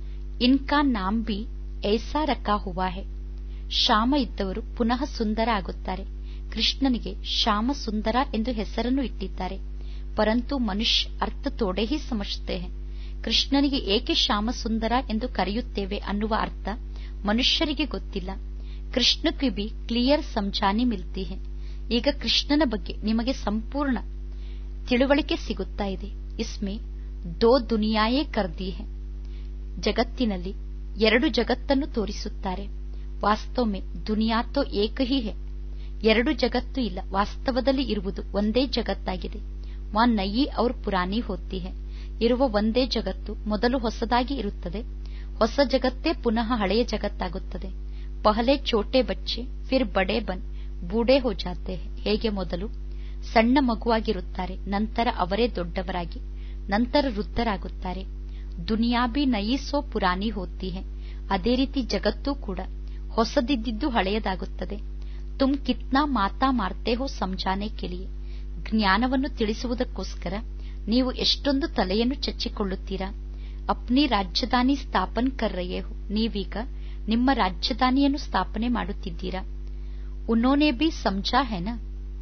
ಇನ್ಕಾ ನಾಮ್ ಬಿ ಐಸಾ ರಕಾ ಹುವಾ ಹೇ ಶ್ಯಾಮ ಇದ್ದವರು ಪುನಃ ಸುಂದರ ಆಗುತ್ತಾರೆ ಕೃಷ್ಣನಿಗೆ ಶ್ಯಾಮ ಸುಂದರ ಎಂದು ಹೆಸರನ್ನು ಇಟ್ಟಿದ್ದಾರೆ ಪರಂತು ಮನುಷ್ಯ ಅರ್ಥ ತೋಡೆ ಹಿ ಸಮಜ್ತೆ ಹೇ ಕೃಷ್ಣನಿಗೆ ಏಕೆ ಶ್ಯಾಮ ಸುಂದರ ಎಂದು ಕರೆಯುತ್ತೇವೆ ಅನ್ನುವ ಅರ್ಥ ಮನುಷ್ಯರಿಗೆ ಗೊತ್ತಿಲ್ಲ ಕೃಷ್ಣಕ್ಕೆ ಬಿ ಕ್ಲಿಯರ್ ಸಮಜಾನಿ ಮಿಲ್ತಿ ಹೇ ಈಗ ಕೃಷ್ಣನ ಬಗ್ಗೆ ನಿಮಗೆ ಸಂಪೂರ್ಣ ತಿಳುವಳಿಕೆ ಸಿಗುತ್ತಾ ಇದೆ ಇಸ್ಮೆ ದೋ ದುನಿಯಾಯೇ ಕರ್ದಿ ಹೇ ಜಗತ್ತಿನಲ್ಲಿ ಎರಡು ಜಗತ್ತನ್ನು ತೋರಿಸುತ್ತಾರೆ ವಾಸ್ತವ ಮೇ ದುನಿಯಾ ತೋ ಏಕ ಹಿ ಹೇ ಎರಡು ಜಗತ್ತು ಇಲ್ಲ ವಾಸ್ತವದಲ್ಲಿ ಇರುವುದು ಒಂದೇ ಜಗತ್ತಾಗಿದೆ ವಾ ನಯಿ ಔರ್ ಪುರಾನಿ ಹೋತಿ ಹೇ ಇರುವ ಒಂದೇ ಜಗತ್ತು ಮೊದಲು ಹೊಸದಾಗಿ ಇರುತ್ತದೆ ಹೊಸ ಜಗತ್ತೇ ಪುನಃ ಹಳೆಯ ಜಗತ್ತಾಗುತ್ತದೆ ಪಹಲೆ ಚೋಟೆ ಬಚ್ಚೆ ಫಿರ್ ಬಡೆ ಬನ್ ಬೂಡೆ ಹೋ ಜಾತೆ ಹೇ ಹೇಗೆ ಮೊದಲು ಸಣ್ಣ ಮಗುವಾಗಿರುತ್ತಾರೆ ನಂತರ ಅವರೇ ದೊಡ್ಡವರಾಗಿ ನಂತರ ವೃದ್ಧರಾಗುತ್ತಾರೆ ದುನಿಯಾ ಬಿ ನಯಿ ಸೋ ಪುರಾನಿ ಹೋತಿ ಹೇ ಅದೇ ರೀತಿ ಜಗತ್ತೂ ಕೂಡ ಹೊಸದಿದ್ದು ಹಳೆಯದಾಗುತ್ತದೆ ತುಮ್ ಕಿತ್ನಾ ಮಾತಾ ಮಾರ್ತೆ ಹೋ ಸಂಜಾನೆ ಕೆಲಿಯೆ ಜ್ಞಾನವನ್ನು ತಿಳಿಸುವುದಕ್ಕೋಸ್ಕರ ನೀವು ಎಷ್ಟೊಂದು ತಲೆಯನ್ನು ಚಚ್ಚಿಕೊಳ್ಳುತ್ತೀರಾ ಅಪ್ನಿ ರಾಜಧಾನಿ ಸ್ಥಾಪನ್ ಕರ್ ರಯೇ ಹೋ ನೀವೀಗ ನಿಮ್ಮ ರಾಜಧಾನಿಯನ್ನು ಸ್ಥಾಪನೆ ಮಾಡುತ್ತಿದ್ದೀರಾ ಉನ್ನೋನೆ ಬಿ ಸಮಜಾ ಹೆನ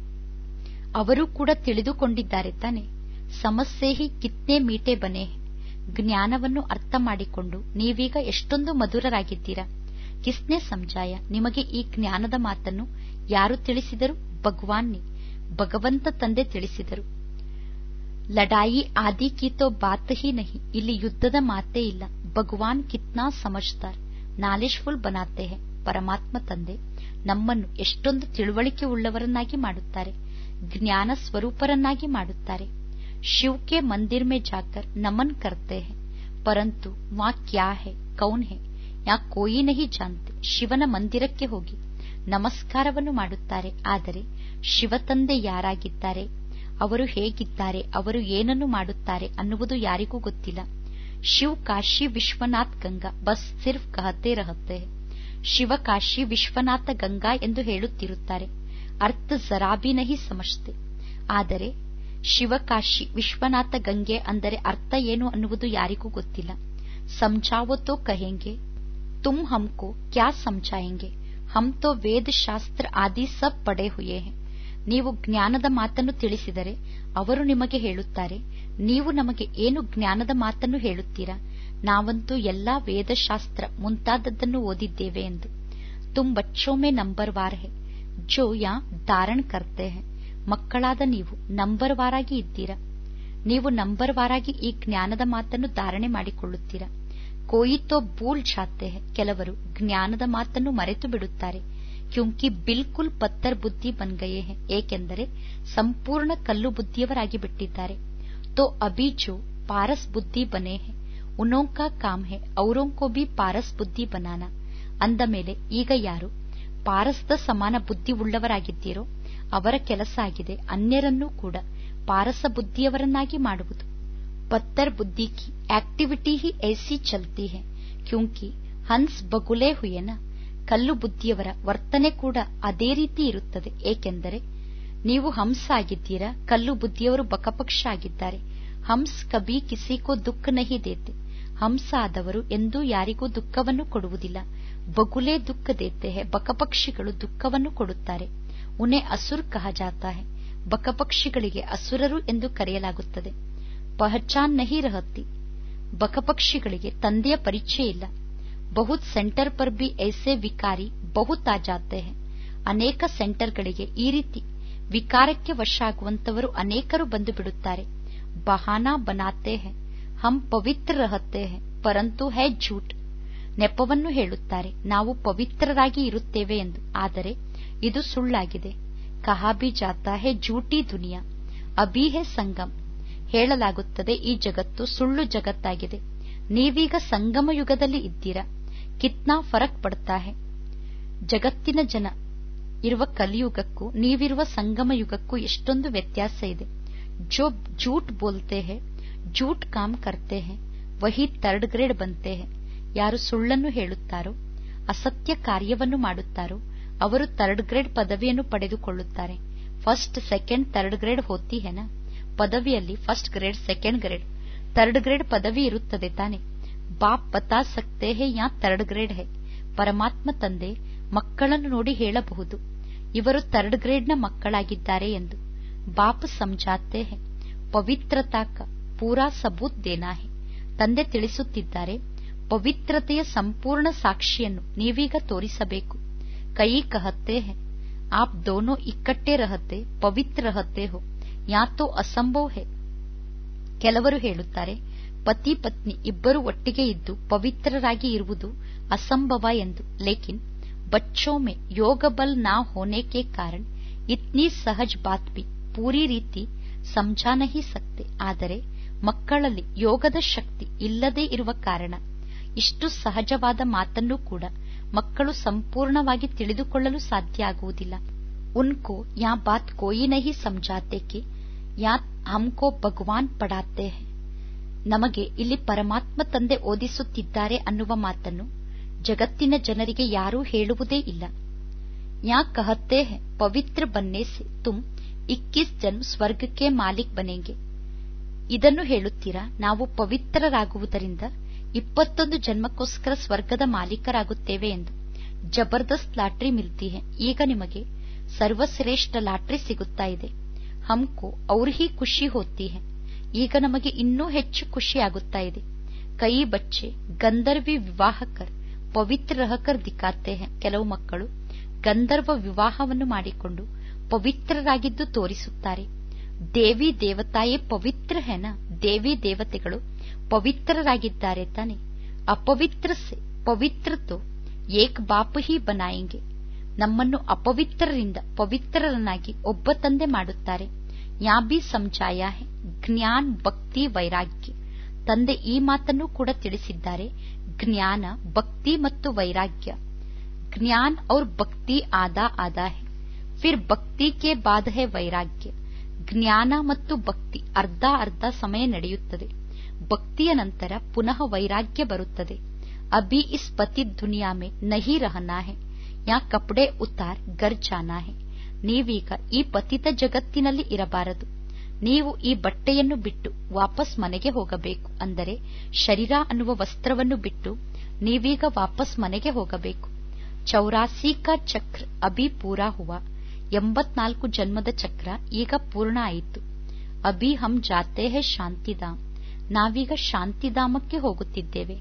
ಅವರು ಕೂಡ ತಿಳಿದುಕೊಂಡಿದ್ದಾರೆ ತಾನೆ ಸಮಸ್ಯೆ ಹಿ ಕಿತ್ನೆ ಮೀಟೆ ಬನೆ ಜ್ಞಾನವನ್ನು ಅರ್ಥ ಮಾಡಿಕೊಂಡು ನೀವೀಗ ಎಷ್ಟೊಂದು ಮಧುರರಾಗಿದ್ದೀರಾ ಕಿಸ್ನೆ ಸಮಜಾಯ ನಿಮಗೆ ಈ ಜ್ಞಾನದ ಮಾತನ್ನು ಯಾರು ತಿಳಿಸಿದರು ಭಗವಾನ್ನಿ ಭಗವಂತ ತಂದೆ ತಿಳಿಸಿದರು ಲಡಾಯಿ ಆದಿ ಕೀತೋ ಬಾತ್ ಹಿ ನಹಿ ಇಲ್ಲಿ ಯುದ್ಧದ ಮಾತೇ ಇಲ್ಲ ಭಗವಾನ್ ಕಿತ್ನಾ ಸಮಜ್ದಾರ್ ನಾಲೆಜ್ಫುಲ್ ಬನಾತೆ ಹೇ ಪರಮಾತ್ಮ ತಂದೆ ನಮ್ಮನ್ನು ಎಷ್ಟೊಂದು ತಿಳುವಳಿಕೆ ಉಳ್ಳವರನ್ನಾಗಿ ಮಾಡುತ್ತಾರೆ ಜ್ಞಾನ ಸ್ವರೂಪರನ್ನಾಗಿ ಮಾಡುತ್ತಾರೆ ಶಿವ್ ಕೆ ಮಂದಿರ್ ಮೇ ಜಾಕರ್ ನಮನ್ ಕರ್ತೆ ಹೇ ಪರಂತು ವಾ ಕ್ಯಾ ಹೇ ಕೌನ್ ಹೇ ಯಾ ಕೋಯಿ ನಹಿ ಜಾನ್ತೆ ಶಿವನ ಮಂದಿರಕ್ಕೆ ಹೋಗಿ ನಮಸ್ಕಾರವನ್ನು ಮಾಡುತ್ತಾರೆ ಆದರೆ ಶಿವತಂದೆ ಯಾರಾಗಿದ್ದಾರೆ ಅವರು ಹೇಗಿದ್ದಾರೆ ಅವರು ಏನನ್ನು ಮಾಡುತ್ತಾರೆ ಅನ್ನುವುದು ಯಾರಿಗೂ ಗೊತ್ತಿಲ್ಲ ಶಿವ್ ಕಾಶಿ ವಿಶ್ವನಾಥ್ ಗಂಗಾ ಬಸ್ ಸಿರ್ಫ್ ಕಹತೆ ರಹತೆ ಶಿವ ಕಾಶಿ ವಿಶ್ವನಾಥ ಗಂಗಾ ಎಂದು ಹೇಳುತ್ತಿರುತ್ತಾರೆ ಅರ್ಥ ಜರಾಬಿ ನಹಿ ಸಮಜ್ತೆ ಆದರೆ ಶಿವಕಾಶಿ ವಿಶ್ವನಾಥ ಗಂಗೆ ಅಂದರೆ ಅರ್ಥ ಏನು ಅನ್ನುವುದು ಯಾರಿಗೂ ಗೊತ್ತಿಲ್ಲ ಸಮझाओ तो कहेंगे तुम हमको क्या समझाएंगे हम तो ವೇದ ಶಾಸ್ತ್ರ ಆದಿ ಸಬ್ ಪಡೆ ಹುಯೇ ಹೇ ನೀವು ಜ್ಞಾನದ ಮಾತನ್ನು ತಿಳಿಸಿದರೆ ಅವರು ನಿಮಗೆ ಹೇಳುತ್ತಾರೆ ನೀವು ನಮಗೆ ಏನು ಜ್ಞಾನದ ಮಾತನ್ನು ಹೇಳುತ್ತೀರಾ ನಾವಂತೂ ಎಲ್ಲಾ ವೇದಶಾಸ್ತ್ರ ಮುಂತಾದದ್ದನ್ನು ಓದಿದ್ದೇವೆ ಎಂದು ತುಮ್ ಬಚ್ಚೋ ಮೇ ನಂಬರ್ ವಾರ್ ಹೇ ಜೋ ಯಾ ಧಾರಣ್ ಕರ್ತೆ ಹೇ ಮಕ್ಕಳಾದ ನೀವು ನಂಬರ್ ವಾರಾಗಿ ಇದ್ದೀರಾ ನೀವು ನಂಬರ್ ವಾರಾಗಿ ಈ ಜ್ಞಾನದ ಮಾತನ್ನು ಧಾರಣೆ ಮಾಡಿಕೊಳ್ಳುತ್ತೀರಾ ಕೋಯಿ ತೋ ಭೂಲ್ ಜಾತೆ ಹೇ ಕೆಲವರು ಜ್ಞಾನದ ಮಾತನ್ನು ಮರೆತು ಬಿಡುತ್ತಾರೆ ಕ್ಯೂಂಕಿ ಬಿಲ್ಕುಲ್ ಪತ್ತರ್ ಬುದ್ಧಿ ಬನ್ ಗಯೇ ಹೇ ಏಕೆಂದರೆ ಸಂಪೂರ್ಣ ಕಲ್ಲು ಬುದ್ಧಿಯವರಾಗಿ ಬಿಟ್ಟಿದ್ದಾರೆ ತೋ ಅಭಿ ಜೋ ಪಾರಸ್ ಬುದ್ಧಿ ಬನೆ ಹೇ ಉನೋ ಕಾ ಕಾಮ್ ಹೇ ಔರೋಂ ಕೋ ಬಿ ಪಾರಸ್ ಬುದ್ಧಿ ಬನಾನ ಅಂದ ಮೇಲೆ ಈಗ ಯಾರು ಪಾರಸ್ದ ಸಮಾನ ಬುದ್ಧಿ ಉಳ್ಳವರಾಗಿದ್ದೀರೋ ಅವರ ಕೆಲಸ ಆಗಿದೆ ಅನ್ಯರನ್ನೂ ಕೂಡ ಪಾರಸ ಬುದ್ಧಿಯವರನ್ನಾಗಿ ಮಾಡುವುದು पत्थर बुद्धि की एक्टिविटी ही ऐसी चलती है क्योंकि ಹನ್ಸ್ ಬಗುಲೇ ಹುಯೇನ ಕಲ್ಲು ಬುದ್ಧಿಯವರ ವರ್ತನೆ ಕೂಡ ಅದೇ ರೀತಿ ಇರುತ್ತದೆ ಏಕೆಂದರೆ ನೀವು ಹಂಸ ಆಗಿದ್ದೀರಾ ಕಲ್ಲು ಬುದ್ಧಿಯವರು ಬಕಪಕ್ಷ ಆಗಿದ್ದಾರೆ ಹಂಸ್ ಕಬಿ ಕಿಸಿಕೋ ದುಃಖ ನಹಿ ದೇತೆ ಹಂಸ ಆದವರು ಎಂದೂ ಯಾರಿಗೂ ದುಃಖವನ್ನು ಕೊಡುವುದಿಲ್ಲ ಬಗುಲೇ ದುಃಖ ದೇತೆ ಹೇ ಬಕಪಕ್ಷಿಗಳು ದುಃಖವನ್ನು ಕೊಡುತ್ತಾರೆ ಉನೆ ಅಸುರ್ ಕಹ ಜಾತಾ ಹೇ ಬಕಪಕ್ಷಿಗಳಿಗೆ ಅಸುರರು ಎಂದು ಕರೆಯಲಾಗುತ್ತದೆ ಪಹಚಾನ್ ನಹಿ ರಹತಿ ಬಕಪಕ್ಷಿಗಳಿಗೆ ತಂದೆಯ ಪರಿಚಯ ಇಲ್ಲ ಬಹುತ್ ಸೆಂಟರ್ ಪರ್ ಬಿ ಐಸೆ ವಿಕಾರಿ ಬಹುತ್ ಆ ಜಾತೆ ಹೇ ಅನೇಕ ಸೆಂಟರ್ಗಳಿಗೆ ಈ ರೀತಿ ವಿಕಾರಕ್ಕೆ ವಶ ಆಗುವಂತವರು ಅನೇಕರು ಬಂದು ಬಿಡುತ್ತಾರೆ ಬಹಾನಾ ಬನಾತೆ ಹೇ ಹಮ್ ಪವಿತ್ರ ರಹತೆ ಹೇ ಪರಂತು ಹೇ ಝೂಟ್ ನೆಪವನ್ನು ಹೇಳುತ್ತಾರೆ ನಾವು ಪವಿತ್ರರಾಗಿ ಇರುತ್ತೇವೆ ಎಂದು ಆದರೆ ಇದು ಸುಳ್ಳಾಗಿದೆ ಕಹಾ ಬಿ ಜಾತಾ ಹೇ ಝೂಟಿ ದುನಿಯಾ ಅಭಿ ಹೇ ಸಂಗಮ್ ಹೇಳಲಾಗುತ್ತದೆ ಈ ಜಗತ್ತು ಸುಳ್ಳು ಜಗತ್ತಾಗಿದೆ ನೀವೀಗ ಸಂಗಮ ಯುಗದಲ್ಲಿ ಇದ್ದೀರಾ ಕಿತ್ನಾ ಫರಕ್ ಪಡ್ತಾ ಹೇ ಜಗತ್ತಿನ ಜನ ಇರುವ ಕಲಿಯುಗಕ್ಕೂ ನೀವಿರುವ ಸಂಗಮ ಯುಗಕ್ಕೂ ಎಷ್ಟೊಂದು ವ್ಯತ್ಯಾಸ ಇದೆ ಜೋ ಜೂಟ್ ಬೋಲ್ತೆ ಹೇ ಜೂಟ್ ಕಾಮ್ ಕರ್ತೆ ಹೇ ವಹಿ ಥರ್ಡ್ ಗ್ರೇಡ್ ಬಂತೆ ಹೇ ಯಾರು ಸುಳ್ಳನ್ನು ಹೇಳುತ್ತಾರೋ ಅಸತ್ಯ ಕಾರ್ಯವನ್ನು ಮಾಡುತ್ತಾರೋ ಅವರು ಥರ್ಡ್ ಗ್ರೇಡ್ ಪದವಿಯನ್ನು ಪಡೆದುಕೊಳ್ಳುತ್ತಾರೆ ಫಸ್ಟ್ ಸೆಕೆಂಡ್ ಥರ್ಡ್ ಗ್ರೇಡ್ ಹೋತಿ ಹೇನಾ ಪದವಿಯಲ್ಲಿ first grade second grade third grade ಪದವಿ ಇರುತ್ತದೆ ತಾನೆ ಬಾಪ್ ಬತಾ ಸಕ್ತೆ ಹೇ ಯಾ ಥರ್ಡ್ ಗ್ರೇಡ್ ಹೇ ಪರಮಾತ್ಮ ತಂದೆ ಮಕ್ಕಳನ್ನು ನೋಡಿ ಹೇಳಬಹುದು ಇವರು ಥರ್ಡ್ ಗ್ರೇಡ್ನ ಮಕ್ಕಳಾಗಿದ್ದಾರೆ ಎಂದು ಬಾಪ್ ಸಮಜಾತೆ ಹೇ ಪವಿತ್ರತಾ ಕ ಪೂರಾ ಸಬೂತ್ ದೇನಾ ಹೇ ತಂದೆ ತಿಳಿಸುತ್ತಿದ್ದಾರೆ ಪವಿತ್ರತೆಯ ಸಂಪೂರ್ಣ ಸಾಕ್ಷಿಯನ್ನು ನೀವೀಗ ತೋರಿಸಬೇಕು ಕೈ ಕಹತ್ತೆ ಹೇ ಆಪ್ ದೋನೋ ಇಕ್ಕಟ್ಟೆ ರಹತೆ ಪವಿತ್ರ ರಹತೆ ಹೋ ಯಾತೋ ಅಸಂಭವ್ ಹೇ ಕೆಲವರು ಹೇಳುತ್ತಾರೆ ಪತಿ ಪತ್ನಿ ಇಬ್ಬರು ಒಟ್ಟಿಗೆ ಇದ್ದು ಪವಿತ್ರರಾಗಿ ಇರುವುದು ಅಸಂಭವ ಎಂದು ಲೇಕಿನ್ बच्चों में योग बल ना होने के कारण इतनी सहज बात भी पूरी ರೀತಿ ಸಮझा नहीं सकते ಆದರೆ ಮಕ್ಕಳಲ್ಲಿ ಯೋಗದ ಶಕ್ತಿ ಇಲ್ಲದೇ ಇರುವ ಕಾರಣ ಇಷ್ಟು ಸಹಜವಾದ ಮಾತನ್ನು ಕೂಡ ಮಕ್ಕಳು ಸಂಪೂರ್ಣವಾಗಿ ತಿಳಿದುಕೊಳ್ಳಲು ಸಾಧ್ಯ ಆಗುವುದಿಲ್ಲ ಉನ್ಕೋ ಯಾ ಬಾತ್ ಕೋಯಿ ನಹಿ ಸಮझाते कि ಯಾ ಹಮ್ಕೋ ಭಗವಾನ್ ಪಡಾತೆ ಹೈ ನಮಗೆ ಇಲ್ಲಿ ಪರಮಾತ್ಮ ತಂದೆ ಓದಿಸುತ್ತಿದ್ದಾರೆ ಅನ್ನುವ ಮಾತನ್ನು ಜಗತ್ತಿನ ಜನರಿಗೆ ಯಾರೂ ಹೇಳುವುದೇ ಇಲ್ಲ ಯಾ ಕಹತೆ ಹೈ ಪವಿತ್ರ ಬನ್ನೆ ಸೆ ತುಮ್ ಇಕ್ಕಿಸ್ ಜನ್ಮ ಸ್ವರ್ಗಕ್ಕೆ ಮಾಲಿಕ್ ಬನೆಂಗೆ ಇದನ್ನು ಹೇಳುತ್ತೀರಾ ನಾವು ಪವಿತ್ರರಾಗುವುದರಿಂದ ಇಪ್ಪತ್ತೊಂದು ಜನ್ಮಕ್ಕೋಸ್ಕರ ಸ್ವರ್ಗದ ಮಾಲೀಕರಾಗುತ್ತೇವೆ ಎಂದು ಜಬರ್ದಸ್ತ್ ಲಾಟ್ರಿ ಮಿಲ್ತಿ ಹೈ ಈಗ ನಿಮಗೆ ಸರ್ವಶ್ರೇಷ್ಠ ಲಾಟ್ರಿ ಸಿಗುತ್ತಾ ಇದೆ ಹಮ್ಕೋ ಅವ್ರ ಹಿ ಖುಷಿ ಹೋತಿ ಹೈ ಈಗ ನಮಗೆ ಇನ್ನೂ ಹೆಚ್ಚು ಖುಷಿ ಆಗುತ್ತಾ ಇದೆ ಕೈ ಬಚ್ಚೆ ಗಂಧರ್ವಿ ವಿವಾಹಕರ್ ಪವಿತ್ರ ರಹಕರ್ ದಿಕ್ಕಾತೆ ಹೈ ಕೆಲವು ಮಕ್ಕಳು ಗಂಧರ್ವ ವಿವಾಹವನ್ನು ಮಾಡಿಕೊಂಡು ಪವಿತ್ರರಾಗಿದ್ದು ತೋರಿಸುತ್ತಾರೆ ದೇವಿ ದೇವತಾಯೇ ಪವಿತ್ರ ಹೆನ ದೇವಿ ದೇವತೆಗಳು ಪವಿತ್ರರಾಗಿದ್ದಾರೆ ತಾನೆ ಅಪವಿತ್ರ ಸೆ ಪವಿತ್ರ ತೋ ಏಕ್ ಬಾಪ್ ಹಿ ಬನಾಯಂಗೆ ನಮ್ಮನ್ನು ಅಪವಿತ್ರರಿಂದ ಪವಿತ್ರರನ್ನಾಗಿ ಒಬ್ಬ ತಂದೆ ಮಾಡುತ್ತಾರೆ ಯಾ ಬಿ ಸಮಜಾಯ ಹೆ ಜ್ಞಾನ್ ಭಕ್ತಿ ವೈರಾಗ್ಯ ತಂದೆ ಈ ಮಾತನ್ನು ಕೂಡ ತಿಳಿಸಿದ್ದಾರೆ ಜ್ಞಾನ ಭಕ್ತಿ ಮತ್ತು ವೈರಾಗ್ಯ ಜ್ಞಾನ್ ಔರ್ ಭಕ್ತಿ ಆದಾ ಆದಾ ಹೆ ಫಿರ್ ಭಕ್ತಿ ಕೆ ಬಾದ್ ಹೆ ವೈರಾಗ್ಯ ಜ್ಞಾನ ಮತ್ತು ಭಕ್ತಿ ಅರ್ಧ ಅರ್ಧ ಸಮಯ ನಡೆಯುತ್ತದೆ ಭಕ್ತಿಯ ನಂತರ ಪುನಃ ವೈರಾಗ್ಯ ಬರುತ್ತದೆ ಅಭಿ ಇಸ್ ಪತಿ ದುನಿಯಾ ಮೇ ನಹಿ ರಹನಾ ಹೆ ಯಾ ಕಪಡೆ ಉತಾರ್ ಗರ್ ಜಾನಾ ಹೆ ನೀವೀಗ ಈ ಪತಿತ ಜಗತ್ತಿನಲ್ಲಿ ಇರಬಾರದು ನೀವು ಈ ಬಟ್ಟೆಯನ್ನು ಬಿಟ್ಟು ವಾಪಸ್ ಮನೆಗೆ ಹೋಗಬೇಕು ಅಂದರೆ ಶರೀರ ಅನ್ನುವ ವಸ್ತ್ರವನ್ನು ಬಿಟ್ಟು ನೀವೀಗ ವಾಪಸ್ ಮನೆಗೆ ಹೋಗಬೇಕು ಚೌರಾಸಿ ಕಾ ಚಕ್ರ ಅಭಿ ಪೂರಾ ಹುವಾ ಎಂಬತ್ನಾಲ್ಕು ಜನ್ಮದ ಚಕ್ರ ಈಗ ಪೂರ್ಣ ಆಯಿತು ಅಭಿ ಹಮ್ ಜಾತೆ ಹೇ ಶಾಂತಿಧಾಮ್ ನಾವೀಗ ಶಾಂತಿಧಾಮಕ್ಕೆ ಹೋಗುತ್ತಿದ್ದೇವೆ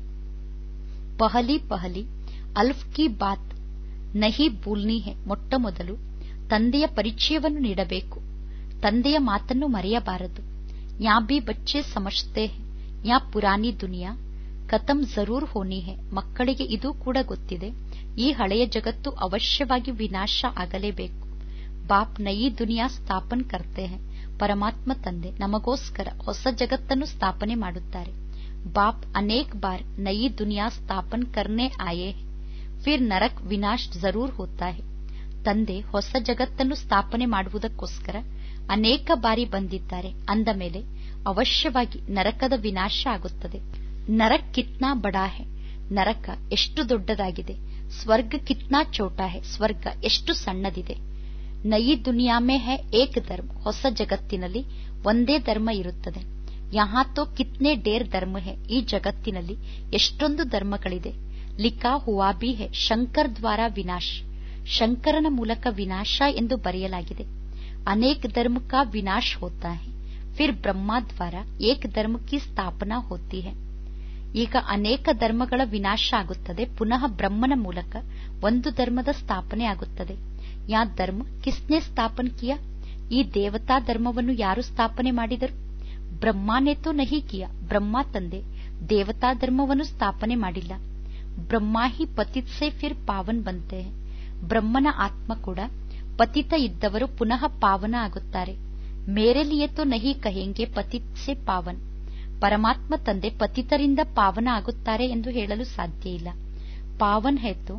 ಪಹಲಿ ಪಹಲಿ ಅಲ್ಫ್ ಕಿ ಬಾತ್ ನಹಿ ಭೂಲ್ನಿ ಹೆ ಮೊಟ್ಟ ಮೊದಲು ತಂದೆಯ ಪರಿಚಯವನ್ನು ನೀಡಬೇಕು ತಂದೆಯ ಮಾತನ್ನು ಮರೆಯಬಾರದು ಯಾ ಬಿ ಬಚ್ಚೆ ಸಮಜ್ತೆ ಹೆ ಯಾ ಪುರಾನಿ ದುನಿಯಾ ಕತಂ ಜರೂರ್ ಹೋನಿ ಹೆ ಮಕ್ಕಳಿಗೆ ಇದು ಕೂಡ ಗೊತ್ತಿದೆ ಈ ಹಳೆಯ ಜಗತ್ತು ಅವಶ್ಯವಾಗಿ ವಿನಾಶ ಆಗಲೇಬೇಕು ಬಾಪ್ ನಯಿ ದುನಿಯಾ ಸ್ಥಾಪನ್ ಕರ್ತೆ ಹೆ ಪರಮಾತ್ಮ ತಂದೆ ನಮಗೋಸ್ಕರ ಹೊಸ ಜಗತ್ತನ್ನು ಸ್ಥಾಪನೆ ಮಾಡುತ್ತಾರೆ ಬಾಪ್ ಅನೇಕ್ ಬಾರ್ ನಯಿ ದುನಿಯಾ ಸ್ಥಾಪನ್ ಕರ್ನೆ ಆಯೇ ಹೆ ಫಿರ್ ನರಕ್ ವಿನಾಶ್ ಜರೂರ್ ಹೋತಾ ಹೆ ತಂದೆ ಹೊಸ ಜಗತ್ತನ್ನು ಸ್ಥಾಪನೆ ಮಾಡುವುದಕ್ಕೋಸ್ಕರ ಅನೇಕ ಬಾರಿ ಬಂದಿದ್ದಾರೆ ಅಂದ ಮೇಲೆ ಅವಶ್ಯವಾಗಿ ನರಕದ ವಿನಾಶ ಆಗುತ್ತದೆ ನರಕ್ ಕಿತ್ನಾ ಬಡಾ ಹೆ ನರಕ ಎಷ್ಟು ದೊಡ್ಡದಾಗಿದೆ ಸ್ವರ್ಗ ಕಿತ್ನಾ ಚೋಟಾ ಹೆ ಸ್ವರ್ಗ ಎಷ್ಟು ಸಣ್ಣದಿದೆ ನಯಿ ದುನಿಯಾ ಮೇ ಹೈ ಏಕ್ ಧರ್ಮ ಹೊಸ ಜಗತ್ತಿನಲ್ಲಿ ಒಂದೇ ಧರ್ಮ ಇರುತ್ತದೆ ಯಹಾ ತೋ ಕಿತ್ನೆ ಡೇರ್ ಧರ್ಮ ಹೆ ಈ ಜಗತ್ತಿನಲ್ಲಿ ಎಷ್ಟೊಂದು ಧರ್ಮಗಳಿದೆ ಲಿಖಾ ಹುವಾ ಬಿ ಹೆ ಶಂಕರ್ ದ್ವಾರ ವಿನಾಶ್ ಶಂಕರನ ಮೂಲಕ ವಿನಾಶ ಎಂದು ಬರೆಯಲಾಗಿದೆ ಅನೇಕ ಧರ್ಮ ಕಾ ವಿನಾಶ್ ಹೋತಾ ಹೆ ಫಿರ್ ಬ್ರಹ್ಮ ದ್ವಾರ ಏಕ್ ಧರ್ಮ ಕಿ ಸ್ಥಾಪನಾ ಹೋತಿ ಹೆ ಈಗ ಅನೇಕ ಧರ್ಮಗಳ ವಿನಾಶ ಆಗುತ್ತದೆ ಪುನಃ ಬ್ರಹ್ಮನ ಮೂಲಕ ಒಂದು ಧರ್ಮದ ಸ್ಥಾಪನೆ ಆಗುತ್ತದೆ ಯಾ ಧರ್ಮ ಕಿಸ್ನೆ ಸ್ಥಾಪನ್ ಕಿಯ ಈ ದೇವತಾ ಧರ್ಮವನ್ನು ಯಾರು ಸ್ಥಾಪನೆ ಮಾಡಿದರು ಬ್ರಹ್ಮಾನೇ ತೋ ನಹಿ ಕಿಯ ಬ್ರಹ್ಮ ತಂದೆ ದೇವತಾ ಧರ್ಮವನ್ನು ಸ್ಥಾಪನೆ ಮಾಡಿಲ್ಲ ಬ್ರಹ್ಮ ಹಿ ಪತಿತ್ ಸೆ ಫಿರ್ ಪಾವನ್ ಬಂತೆ ಬ್ರಹ್ಮನ ಆತ್ಮ ಕೂಡ ಪತಿತ ಇದ್ದವರು ಪುನಃ ಪಾವನ ಆಗುತ್ತಾರೆ ಮೇರೆ ಲಿಯೆ ತೋ ನಹಿ ಕಹೆಂಗೆ ಪತಿತ್ ಸೆ ಪಾವನ್ ಪರಮಾತ್ಮ ತಂದೆ ಪತಿತರಿಂದ ಪಾವನ ಆಗುತ್ತಾರೆ ಎಂದು ಹೇಳಲು ಸಾಧ್ಯ ಇಲ್ಲ ಪಾವನ್ ಹೇ ತೋ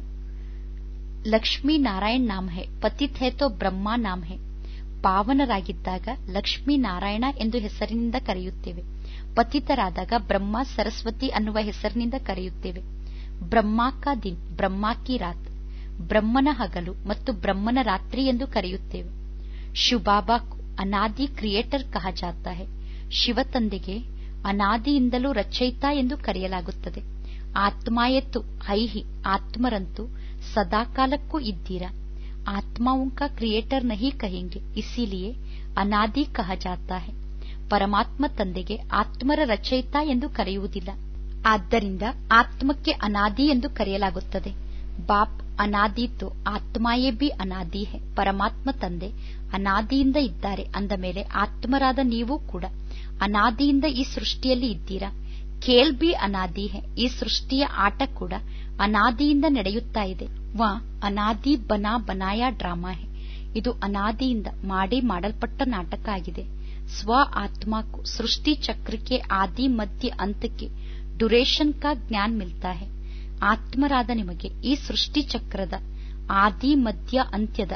ಲಕ್ಷ್ಮೀ ನಾರಾಯಣ್ ನಾಮ್ ಹೇ ಪತಿತ್ ಹೇ ತೋ ಬ್ರಹ್ಮ ನಾಮ್ ಹೇ ಪಾವನರಾಗಿದ್ದಾಗ ಲಕ್ಷ್ಮೀ ನಾರಾಯಣ ಎಂದು ಹೆಸರಿನಿಂದ ಕರೆಯುತ್ತೇವೆ ಪತಿತರಾದಾಗ ಬ್ರಹ್ಮ ಸರಸ್ವತಿ ಅನ್ನುವ ಹೆಸರಿನಿಂದ ಕರೆಯುತ್ತೇವೆ ಬ್ರಹ್ಮಾ ಕಾ ದಿನ್ ಬ್ರಹ್ಮಾ ಕಿ ರಾತ್ ಬ್ರಹ್ಮನ ಹಗಲು ಮತ್ತು ಬ್ರಹ್ಮನ ರಾತ್ರಿ ಎಂದು ಕರೆಯುತ್ತೇವೆ ಶಿವಬಾಬಾ ಅನಾದಿ ಕ್ರಿಯೇಟರ್ ಕಹ ಜಾತಾ ಹೇ ಶಿವ ತಂದೆಗೆ ಅನಾದಿಯಿಂದಲೂ ರಚಯಿತ ಎಂದು ಕರೆಯಲಾಗುತ್ತದೆ ಆತ್ಮಾಯತ್ತು ಹೈಹಿ ಆತ್ಮರಂತೂ ಸದಾಕಾಲಕ್ಕೂ ಇದ್ದೀರಾ आत्माओं का क्रिएटर नहीं कहेंगे इसीलिए ಅನಾದಿ ಕಹ ಜಾತಾ ಹೆ ಪರಮಾತ್ಮ ತಂದೆಗೆ ಆತ್ಮರ ರಚಯಿತ ಎಂದು ಕರೆಯುವುದಿಲ್ಲ ಆದ್ದರಿಂದ ಆತ್ಮಕ್ಕೆ ಅನಾದಿ ಎಂದು ಕರೆಯಲಾಗುತ್ತದೆ ಬಾಪ್ ಅನಾದಿ ತೋ ಆತ್ಮಾಯೇ ಬಿ ಅನಾದಿ ಹೆ ಪರಮಾತ್ಮ ತಂದೆ ಅನಾದಿಯಿಂದ ಇದ್ದಾರೆ ಅಂದ ಮೇಲೆ ಆತ್ಮರಾದ ನೀವು ಕೂಡ ಅನಾದಿಯಿಂದ ಈ ಸೃಷ್ಟಿಯಲ್ಲಿ ಇದ್ದೀರಾ ಖೇಲ್ ಬಿ ಅನಾದಿ ಹೆ ಈ ಸೃಷ್ಟಿಯ ಆಟ ಕೂಡ ಅನಾದಿಯಿಂದ ನಡೆಯುತ್ತಾ ಇದೆ ವ ಅನಾದಿ ಬನಾ ಬನಾಯ ಡ್ರಾಮಾ ಹೆ ಇದು ಅನಾದಿಯಿಂದ ಮಾಡಿ ಮಾಡಲ್ಪಟ್ಟ ನಾಟಕ ಆಗಿದೆ ಸ್ವ ಆತ್ಮಕ್ಕೂ ಸೃಷ್ಟಿ ಚಕ್ರಕ್ಕೆ ಆದಿ ಮಧ್ಯ ಅಂತಕ್ಕೆ ಡ್ಯುರೇಷನ್ ಕಾ ಜ್ಞಾನ್ ಮಿಲ್ತಾ ಹೆ ಆತ್ಮರಾದ ನಿಮಗೆ ಈ ಸೃಷ್ಟಿ ಚಕ್ರದ ಆದಿ ಮಧ್ಯ ಅಂತ್ಯದ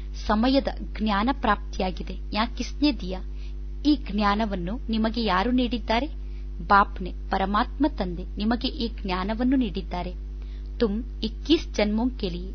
ಸಮಯದ ಜ್ಞಾನ ಪ್ರಾಪ್ತಿಯಾಗಿದೆ ಯಾ ಕಿಸ್ನೆ ದಿಯಾ ಈ ಜ್ಞಾನವನ್ನು ನಿಮಗೆ ಯಾರು ನೀಡಿದ್ದಾರೆ ಬಾಪ್ನೆ ಪರಮಾತ್ಮ ತಂದೆ ನಿಮಗೆ ಈ ಜ್ಞಾನವನ್ನು ನೀಡಿದ್ದಾರೆ ತುಮ್ ಇಕ್ಕೀಸ್ ಜನ್ಮೋ ಕೆಲಿಯೇ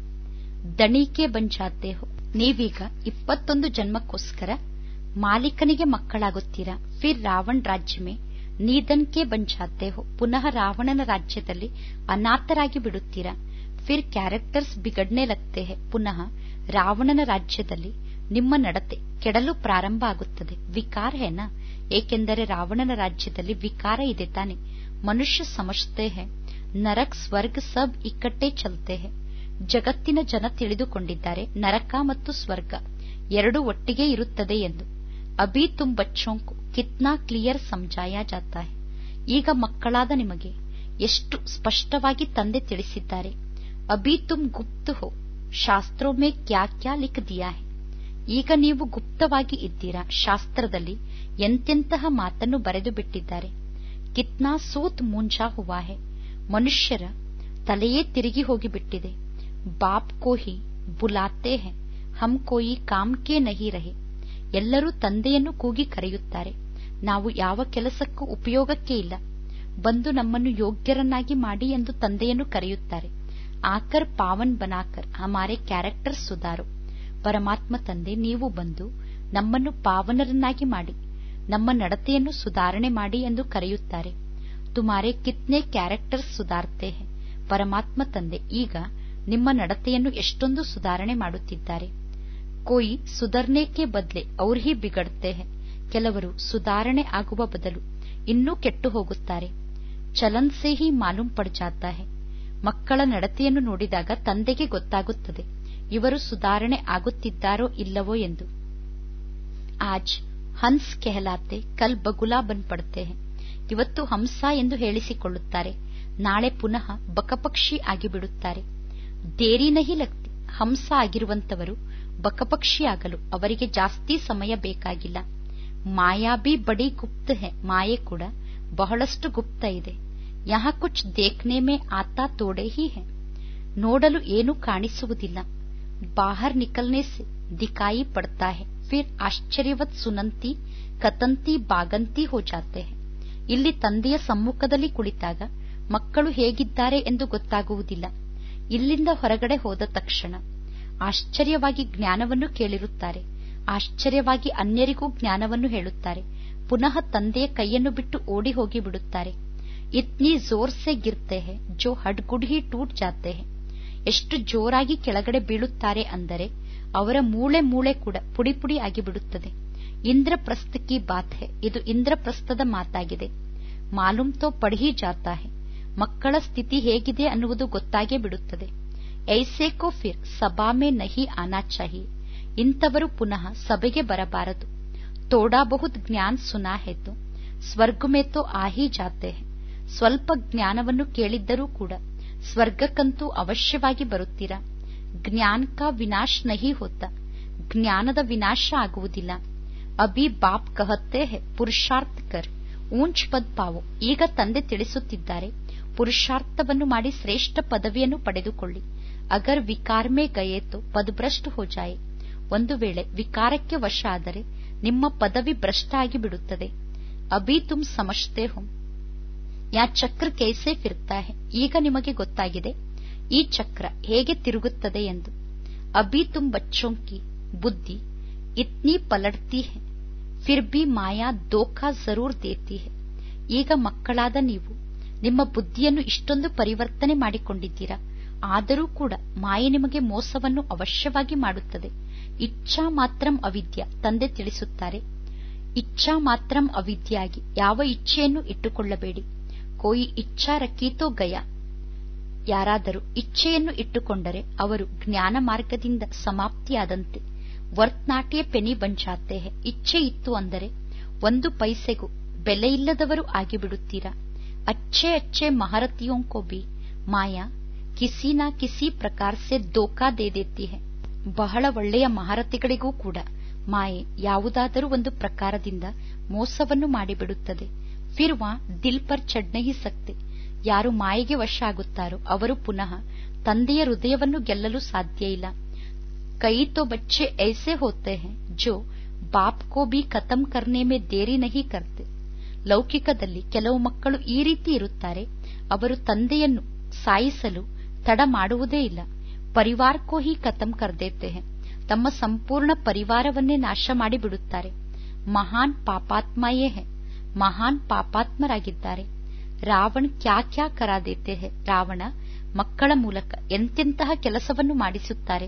ದಣಿಕೆ ಬಂಜಾತೆ ಹೋ ನೀವೀಗ ಇಪ್ಪತ್ತೊಂದು ಜನ್ಮಕ್ಕೋಸ್ಕರ ಮಾಲೀಕನಿಗೆ ಮಕ್ಕಳಾಗುತ್ತೀರಾ ಫಿರ್ ರಾವಣ್ ರಾಜ್ಯ ಮೇ ನೀದನ್ಕೆ ಬಂಜಾತೆ ಹೋ ಪುನಃ ರಾವಣನ ರಾಜ್ಯದಲ್ಲಿ ಅನಾಥರಾಗಿ ಬಿಡುತ್ತೀರಾ ಫಿರ್ ಕ್ಯಾರೆಕ್ಟರ್ಸ್ ಬಿಗಡ್ನೆ ಲಗ್ತೆ ಹೇ ಪುನಃ ರಾವಣನ ರಾಜ್ಯದಲ್ಲಿ ನಿಮ್ಮ ನಡತೆ ಕೆಡಲು ಪ್ರಾರಂಭ ಆಗುತ್ತದೆ ವಿಕಾರ ಹೇನಾ ಏಕೆಂದರೆ ರಾವಣನ ರಾಜ್ಯದಲ್ಲಿ ವಿಕಾರ ಇದೆ ತಾನೆ ಮನುಷ್ಯ ಸಮಜ್ತೆ ಹೇ ನರಕ್ ಸ್ವರ್ಗ ಸಬ್ ಇಕ್ಕಟ್ಟೇ ಚಲ್ತೆ ಹೇ ಜಗತ್ತಿನ ಜನ ತಿಳಿದುಕೊಂಡಿದ್ದಾರೆ ನರಕ ಮತ್ತು ಸ್ವರ್ಗ ಎರಡು ಒಟ್ಟಿಗೆ ಇರುತ್ತದೆ ಎಂದು ಅಭಿ ತುಮ್ ಬಚ್ಚೋಂಕು ಕಿತ್ನಾ ಕ್ಲಿಯರ್ ಸಮಜಾಯ ಜಾತಾ ಹೇ ಈಗ ಮಕ್ಕಳಾದ ನಿಮಗೆ ಎಷ್ಟು ಸ್ಪಷ್ಟವಾಗಿ ತಂದೆ ತಿಳಿಸಿದ್ದಾರೆ ಅಭಿ ತುಮ್ ಗುಪ್ತ ಹೋ ಶಾಸ್ತ್ರೋ ಮೇ ಕ್ಯಾ ಕ್ಯಾ ಲಿಖ್ ದಿಯಾ ಹೇ ಈಗ ನೀವು ಗುಪ್ತವಾಗಿ ಇದ್ದೀರಾ ಶಾಸ್ತ್ರದಲ್ಲಿ ಎಂತೆಂತಹ ಮಾತನ್ನು ಬರೆದು ಬಿಟ್ಟಿದ್ದಾರೆ ಕಿತ್ನಾ ಸೂತ್ ಮುಂಜಾ ಹುವಾ ಹೇ ಮನುಷ್ಯರ ತಲೆಯೇ ತಿರುಗಿ ಹೋಗಿಬಿಟ್ಟಿದೆ ಬಾಪ್ ಕೋ ಹಿ ಬುಲಾತೆ ಹೇ ಹಮ್ ಕೋಯಿ ಕಾಮ್ ಕೆ ನಹಿ ರಹೆ ಎಲ್ಲರೂ ತಂದೆಯನ್ನು ಕೂಗಿ ಕರೆಯುತ್ತಾರೆ ನಾವು ಯಾವ ಕೆಲಸಕ್ಕೂ ಉಪಯೋಗಕ್ಕೆ ಇಲ್ಲ ಬಂದು ನಮ್ಮನ್ನು ಯೋಗ್ಯರನ್ನಾಗಿ ಮಾಡಿ ಎಂದು ತಂದೆಯನ್ನು ಕರೆಯುತ್ತಾರೆ ಆಕರ್ ಪಾವನ್ ಬನಾಕರ್ ಹಮಾರೆ ಕ್ಯಾರೆಕ್ಟರ್ ಸುಧಾರು ಪರಮಾತ್ಮ ತಂದೆ ನೀವು ಬಂದು ನಮ್ಮನ್ನು ಪಾವನರನ್ನಾಗಿ ಮಾಡಿ ನಮ್ಮ ನಡತೆಯನ್ನು ಸುಧಾರಣೆ ಮಾಡಿ ಎಂದು ಕರೆಯುತ್ತಾರೆ ತುಮಾರೆ ಕಿತ್ನೆ ಕ್ಯಾರೆಕ್ಟರ್ ಸುಧಾರ್ತೆ ಹೇ ಪರಮಾತ್ಮ ತಂದೆ ಈಗ ನಿಮ್ಮ ನಡತೆಯನ್ನು ಎಷ್ಟೊಂದು ಸುಧಾರಣೆ ಮಾಡುತ್ತಿದ್ದಾರೆ ಕೋಯಿ ಸುಧರ್ನೆಕೆ ಬದಲೆ ಅವ್ರ ಹಿ ಬಿಗಡ್ತೆ ಹೇ ಕೆಲವರು ಸುಧಾರಣೆ ಆಗುವ ಬದಲು ಇನ್ನೂ ಕೆಟ್ಟು ಹೋಗುತ್ತಾರೆ ಚಲನ್ ಸೇ ಹಿ ಮಾಲೂಮ್ ಪಡ್ ಜಾತಾ ಹೇ ಮಕ್ಕಳ ನಡತೆಯನ್ನು ನೋಡಿದಾಗ ತಂದೆಗೆ ಗೊತ್ತಾಗುತ್ತದೆ ಇವರು ಸುಧಾರಣೆ ಆಗುತ್ತಿದ್ದಾರೋ ಇಲ್ಲವೋ ಎಂದು ಆಜ್ ಹನ್ಸ್ ಕೆಹಲಾತೆ ಕಲ್ ಬಗುಲಾ ಬನ್ ಪಡ್ತೆ ಹೇ ಇವತ್ತು ಹಂಸ ಎಂದು ಹೇಳಿಸಿಕೊಳ್ಳುತ್ತಾರೆ ನಾಳೆ ಪುನಃ ಬಕಪಕ್ಷಿ ಆಗಿಬಿಡುತ್ತಾರೆ ದೇರಿ ನಹಿ ಲಗ್ತಿ ಹಂಸ ಆಗಿರುವಂತವರು ಬಕಪಕ್ಷಿ ಆಗಲು ಅವರಿಗೆ ಜಾಸ್ತಿ ಸಮಯ ಬೇಕಾಗಿಲ್ಲ ಮಾಯಾ ಬಿ ಬಡಿ ಗುಪ್ತ ಹೇ ಮಾಯೆ ಕೂಡ ಬಹಳಷ್ಟು ಗುಪ್ತ ಇದೆ ಯಹ ಕುಚ್ ದೇಖ್ನೆ ಮೇ ಆತಾ ತೋಡೆ ಹಿ ಹೇ ನೋಡಲು ಏನೂ ಕಾಣಿಸುವುದಿಲ್ಲ ಬಾಹರ್ ನಿಕಲ್ನೆ ಸೆ ದಿಕಾಯಿ ಪಡ್ತಾ ಹೇ ಫಿರ್ ಆಶ್ಚರ್ಯವತ್ ಸುನಂತಿ ಕತಂತಿ ಬಾಗಂತಿ ಹೋ ಜಾತೆ ಹೇ ಇಲ್ಲಿ ತಂದೆಯ ಸಮ್ಮುಖದಲ್ಲಿ ಕುಳಿತಾಗ ಮಕ್ಕಳು ಹೇಗಿದ್ದಾರೆ ಎಂದು ಗೊತ್ತಾಗುವುದಿಲ್ಲ ಇಲ್ಲಿಂದ ಹೊರಗಡೆ ಹೋದ ತಕ್ಷಣ ಆಶ್ಚರ್ಯವಾಗಿ ಜ್ಞಾನವನ್ನು ಕೇಳಿರುತ್ತಾರೆ ಆಶ್ಚರ್ಯವಾಗಿ ಅನ್ಯರಿಗೂ ಜ್ಞಾನವನ್ನು ಹೇಳುತ್ತಾರೆ ಪುನಃ ತಂದೆಯ ಕೈಯನ್ನು ಬಿಟ್ಟು ಓಡಿ ಹೋಗಿ ಬಿಡುತ್ತಾರೆ ಇತ್ನಿ ಜೋರ್ ಸೆ ಗಿರ್ತೆ ಹೇ ಜೋ ಹಡ್ಗುಡ್ ಹಿ ಟೂಟ್ ಜಾತೆ ಹೇ ಎಷ್ಟು ಜೋರಾಗಿ ಕೆಳಗಡೆ ಬೀಳುತ್ತಾರೆ ಅಂದರೆ ಅವರ ಮೂಳೆ ಮೂಳೆ ಕೂಡ ಪುಡಿ ಪುಡಿ ಆಗಿ ಬಿಡುತ್ತದೆ ಇಂದ್ರಪ್ರಸ್ಥ ಕಿ ಬಾತ್ ಹೇ ಇದು ಇಂದ್ರಪ್ರಸ್ಥದ ಮಾತಾಗಿದೆ ಮಾಲೂಮ್ ತೋ ಪಡ್ಹಿ ಜಾತಾ ಹೇ ಮಕ್ಕಳ ಸ್ಥಿತಿ ಹೇಗಿದೆ ಅನ್ನುವುದು ಗೊತ್ತಾಗೇ ಬಿಡುತ್ತದೆ ಐಸೆ ಕೋ ಫಿರ್ ಸಭಾ ಮೇ ನಹಿ ಆನಾ ಚಾಹಿಯೆ ಇಂಥವರು ಪುನಃ ಸಭೆಗೆ ಬರಬಾರದು ತೋಡಾ ಬಹುತ್ ಜ್ಞಾನ್ ಸುನಾ ಹೇತು ಸ್ವರ್ಗ ಮೇ ತೋ ಆಹಿ ಜಾತೆ ಹೇ ಸ್ವಲ್ಪ ಜ್ಞಾನವನ್ನು ಕೇಳಿದ್ದರೂ ಕೂಡ ಸ್ವರ್ಗಕ್ಕಂತೂ ಅವಶ್ಯವಾಗಿ ಬರುತ್ತೀರಾ ಜ್ಞಾನ್ ಕಾ ವಿನಾಶ್ ನಹಿ ಹೋತಾ ಜ್ಞಾನದ ವಿನಾಶ ಆಗುವುದಿಲ್ಲ ಅಭಿ ಬಾಪ್ ಕಹತ್ತೆ ಹೇ ಪುರುಷಾರ್ಥ ಕರ್ ಊಂಚ್ ಪದ್ ಪಾವೋ ಈಗ ತಂದೆ ತಿಳಿಸುತ್ತಿದ್ದಾರೆ ಪುರುಷಾರ್ಥವನ್ನು ಮಾಡಿ ಶ್ರೇಷ್ಠ ಪದವಿಯನ್ನು ಪಡೆದುಕೊಳ್ಳಿ ಅಗರ್ ವಿಕಾರ ಮೇ ಗಯೇತು ಪದಭ್ರಷ್ಟ ಹೋ ಜಾಯೆ ಒಂದು ವೇಳೆ ವಿಕಾರಕ್ಕೆ ವಶ ಆದರೆ ನಿಮ್ಮ ಪದವಿ ಭ್ರಷ್ಟ ಆಗಿ ಬಿಡುತ್ತದೆ ಅಭಿ ತುಮ್ ಸಮಜ್ತೆ ಹೋ ಯಾ ಚಕ್ರ ಕೈಸೆ ಫಿರ್ತಾ ಹೇ ಈಗ ನಿಮಗೆ ಗೊತ್ತಾಗಿದೆ ಈ ಚಕ್ರ ಹೇಗೆ ತಿರುಗುತ್ತದೆ ಎಂದು ಅಭಿ ತುಮ್ ಬಚ್ಚೋಂ ಕಿ ಬುದ್ಧಿ ಇತ್ನಿ ಪಲಡ್ತಿ ಹೇ ಫಿರ್ ಬಿ ಮಾಯಾ ದೋಖಾ ಜರೂರ್ ದೇತಿ ಹೇ ಈಗ ಮಕ್ಕಳಾದ ನೀವು ನಿಮ್ಮ ಬುದ್ಧಿಯನ್ನು ಇಷ್ಟೊಂದು ಪರಿವರ್ತನೆ ಮಾಡಿಕೊಂಡಿದ್ದೀರಾ ಆದರೂ ಕೂಡ ಮಾಯೆ ನಿಮಗೆ ಮೋಸವನ್ನು ಅವಶ್ಯವಾಗಿ ಮಾಡುತ್ತದೆ ಇಚ್ಛಾ ಮಾತ್ರಂ ಅವಿದ್ಯ ತಂದೆ ತಿಳಿಸುತ್ತಾರೆ ಇಚ್ಛಾ ಮಾತ್ರಂ ಅವಿದ್ಯಾಗಿ ಯಾವ ಇಚ್ಛೆಯನ್ನು ಇಟ್ಟುಕೊಳ್ಳಬೇಡಿ ಕೋಯಿ ಇಚ್ಛಾ ರಕ್ಕೀತೋ ಗಯ ಯಾರಾದರೂ ಇಚ್ಛೆಯನ್ನು ಇಟ್ಟುಕೊಂಡರೆ ಅವರು ಜ್ಞಾನ ಮಾರ್ಗದಿಂದ ಸಮಾಪ್ತಿಯಾದಂತೆ ವರ್ತ್ನಾಟ್ಯ ಪೆನಿ ಬಂಚಾತೆ ಇಚ್ಛೆ ಇತ್ತು ಅಂದರೆ ಒಂದು ಪೈಸೆಗೂ ಬೆಲೆಯಿಲ್ಲದವರು ಆಗಿಬಿಡುತ್ತೀರಾ ಅಚ್ಚೆ ಅಚ್ಚೆ ಮಹಾರತಿಯೋಂ ಕೋ ಬಿ ಮಾಯಾ ಕಿಸಿ ನಾ ಕಿಸಿ ಪ್ರಕಾರ ಸೆ ದೋಖಾ ದೇ ದೇತಿ ಹೈ ಬಹಳ ಒಳ್ಳೆಯ ಮಹಾರಥಿಗಳಿಗೂ ಕೂಡ ಮಾಯೆ ಯಾವುದಾದರೂ ಒಂದು ಪ್ರಕಾರದಿಂದ ಮೋಸವನ್ನು ಮಾಡಿಬಿಡುತ್ತದೆ ಫಿರ್ ವಾ ದಿಲ್ ಪರ್ ಚಢ್ ನಹಿ ಸಕ್ತೆ ಯಾರು ಮಾಯೆಗೆ ವಶ ಆಗುತ್ತಾರೋ ಅವರು ಪುನಃ ತಂದೆಯ ಹೃದಯವನ್ನು ಗೆಲ್ಲಲು ಸಾಧ್ಯ ಇಲ್ಲ ಕೈ ತೋ ಬಚ್ಚೆ ಐಸೆ ಹೋತೆ ಹೈ ಜೋ ಬಾಪ್ ಕೋ ಬಿ ಖತಮ್ ಕರ್ನೆ ಮೇ ದೇರಿ ನಹಿ ಕರ್ತೆ ಲೌಕಿಕದಲ್ಲಿ ಕೆಲವು ಮಕ್ಕಳು ಈ ರೀತಿ ಇರುತ್ತಾರೆ ಅವರು ತಂದೆಯನ್ನು ಸಾಯಿಸಲು ತಡ ಮಾಡುವುದೇ ಇಲ್ಲ ಪರಿವಾರ ಕೋ ಹಿ ಖತಮ್ ಕರ್ ದೇತೆ ಹೈ ತಮ್ಮ ಸಂಪೂರ್ಣ ಪರಿವಾರವನ್ನೇ ನಾಶ ಮಾಡಿಬಿಡುತ್ತಾರೆ ಮಹಾನ್ ಪಾಪಾತ್ಮಯೇ ಹೈ ಮಹಾನ್ ಪಾಪಾತ್ಮರಾಗಿದ್ದಾರೆ ರಾವಣ ಕ್ಯಾ ಕ್ಯಾ ಕರಾ ದೇತೆ ಹೈ ರಾವಣ ಮಕ್ಕಳ ಮೂಲಕ ಎಂತೆಂತಹ ಕೆಲಸವನ್ನು ಮಾಡಿಸುತ್ತಾರೆ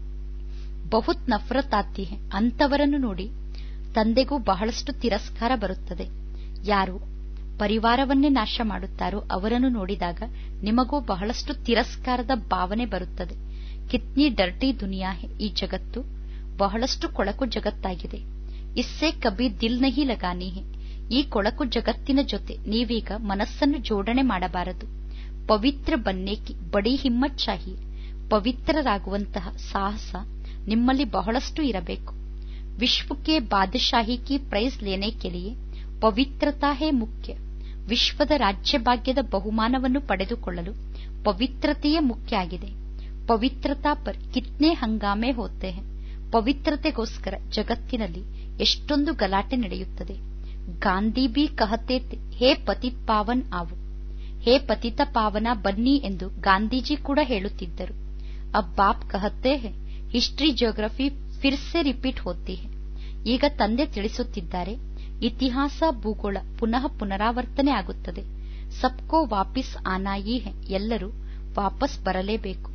ಬಹುತ್ ನಫರತ್ ಆತಿ ಹೈ ಅಂತವರನ್ನು ನೋಡಿ ತಂದೆಗೂ ಬಹಳಷ್ಟು ತಿರಸ್ಕಾರ ಬರುತ್ತದೆ ಯಾರು ಪರಿವಾರವನ್ನೇ ನಾಶ ಮಾಡುತ್ತಾರೋ ಅವರನ್ನು ನೋಡಿದಾಗ ನಿಮಗೂ ಬಹಳಷ್ಟು ತಿರಸ್ಕಾರದ ಭಾವನೆ ಬರುತ್ತದೆ ಕಿತ್ನಿ ಡರ್ಟಿ ದುನಿಯಾ ಹೈ ಈ ಜಗತ್ತು ಬಹಳಷ್ಟು ಕೊಳಕು ಜಗತ್ತಾಗಿದೆ ಇಸ್ಸೆ ಕಬಿ ದಿಲ್ ನಹಿ ಲಗಾನಿ ಹೈ ಈ ಕೊಳಕು ಜಗತ್ತಿನ ಜೊತೆ ನೀವೀಗ ಮನಸ್ಸನ್ನು ಜೋಡಣೆ ಮಾಡಬಾರದು ಪವಿತ್ರ ಬನ್ನೇಕಿ ಬಡಿ ಹಿಮ್ಮತ್ ಚಾಹಿಯೆ ಪವಿತ್ರರಾಗುವಂತಹ ಸಾಹಸ ನಿಮ್ಮಲ್ಲಿ ಬಹಳಷ್ಟು ಇರಬೇಕು ವಿಶ್ವಕ್ಕೆ ಬಾದಶಾಹಿ ಕಿ ಪ್ರೈಸ್ ಲೇನೆ ಕೆಲಿಯೆ ಪವಿತ್ರತಾ ಹೇ ಮುಖ್ಯ ವಿಶ್ವದ ರಾಜ್ಯಭಾಗ್ಯದ ಬಹುಮಾನವನ್ನು ಪಡೆದುಕೊಳ್ಳಲು ಪವಿತ್ರತೆಯೇ ಮುಖ್ಯ ಆಗಿದೆ ಪವಿತ್ರತಾ ಪರ್ ಕಿತ್ನೆ ಹಂಗಾಮೆ ಹೋತೆ ಹೈ ಪವಿತ್ರತೆಗೋಸ್ಕರ ಜಗತ್ತಿನಲ್ಲಿ ಎಷ್ಟೊಂದು ಗಲಾಟೆ ನಡೆಯುತ್ತದೆ ಗಾಂಧಿ ಬಿ ಕಹತೆ ತೆ ಹೇ ಪತಿತ್ ಪಾವನ್ ಆವು ಹೇ ಪತಿತ ಪಾವನ ಬನ್ನಿ ಎಂದು ಗಾಂಧೀಜಿ ಕೂಡ ಹೇಳುತ್ತಿದ್ದರು ಅಬ್ ಬಾಪ್ ಕಹತೆ ಹೈ ಹಿಸ್ಟ್ರಿ ಜಿಯೋಗ್ರಫಿ ಫಿರ್ ಸೆ ರಿಪೀಟ್ ಹೋತಿ ಹೈ ಈಗ ತಂದೆ ತಿಳಿಸುತ್ತಿದ್ದಾರೆ ಇತಿಹಾಸ ಭೂಗೋಳ ಪುನಃ ಪುನರಾವರ್ತನೆ ಆಗುತ್ತದೆ ಸಬ್ಕೋ ವಾಪಿಸ್ ಆನಾಯಿ ಹೈ ಎಲ್ಲರೂ ವಾಪಸ್ ಬರಲೇಬೇಕು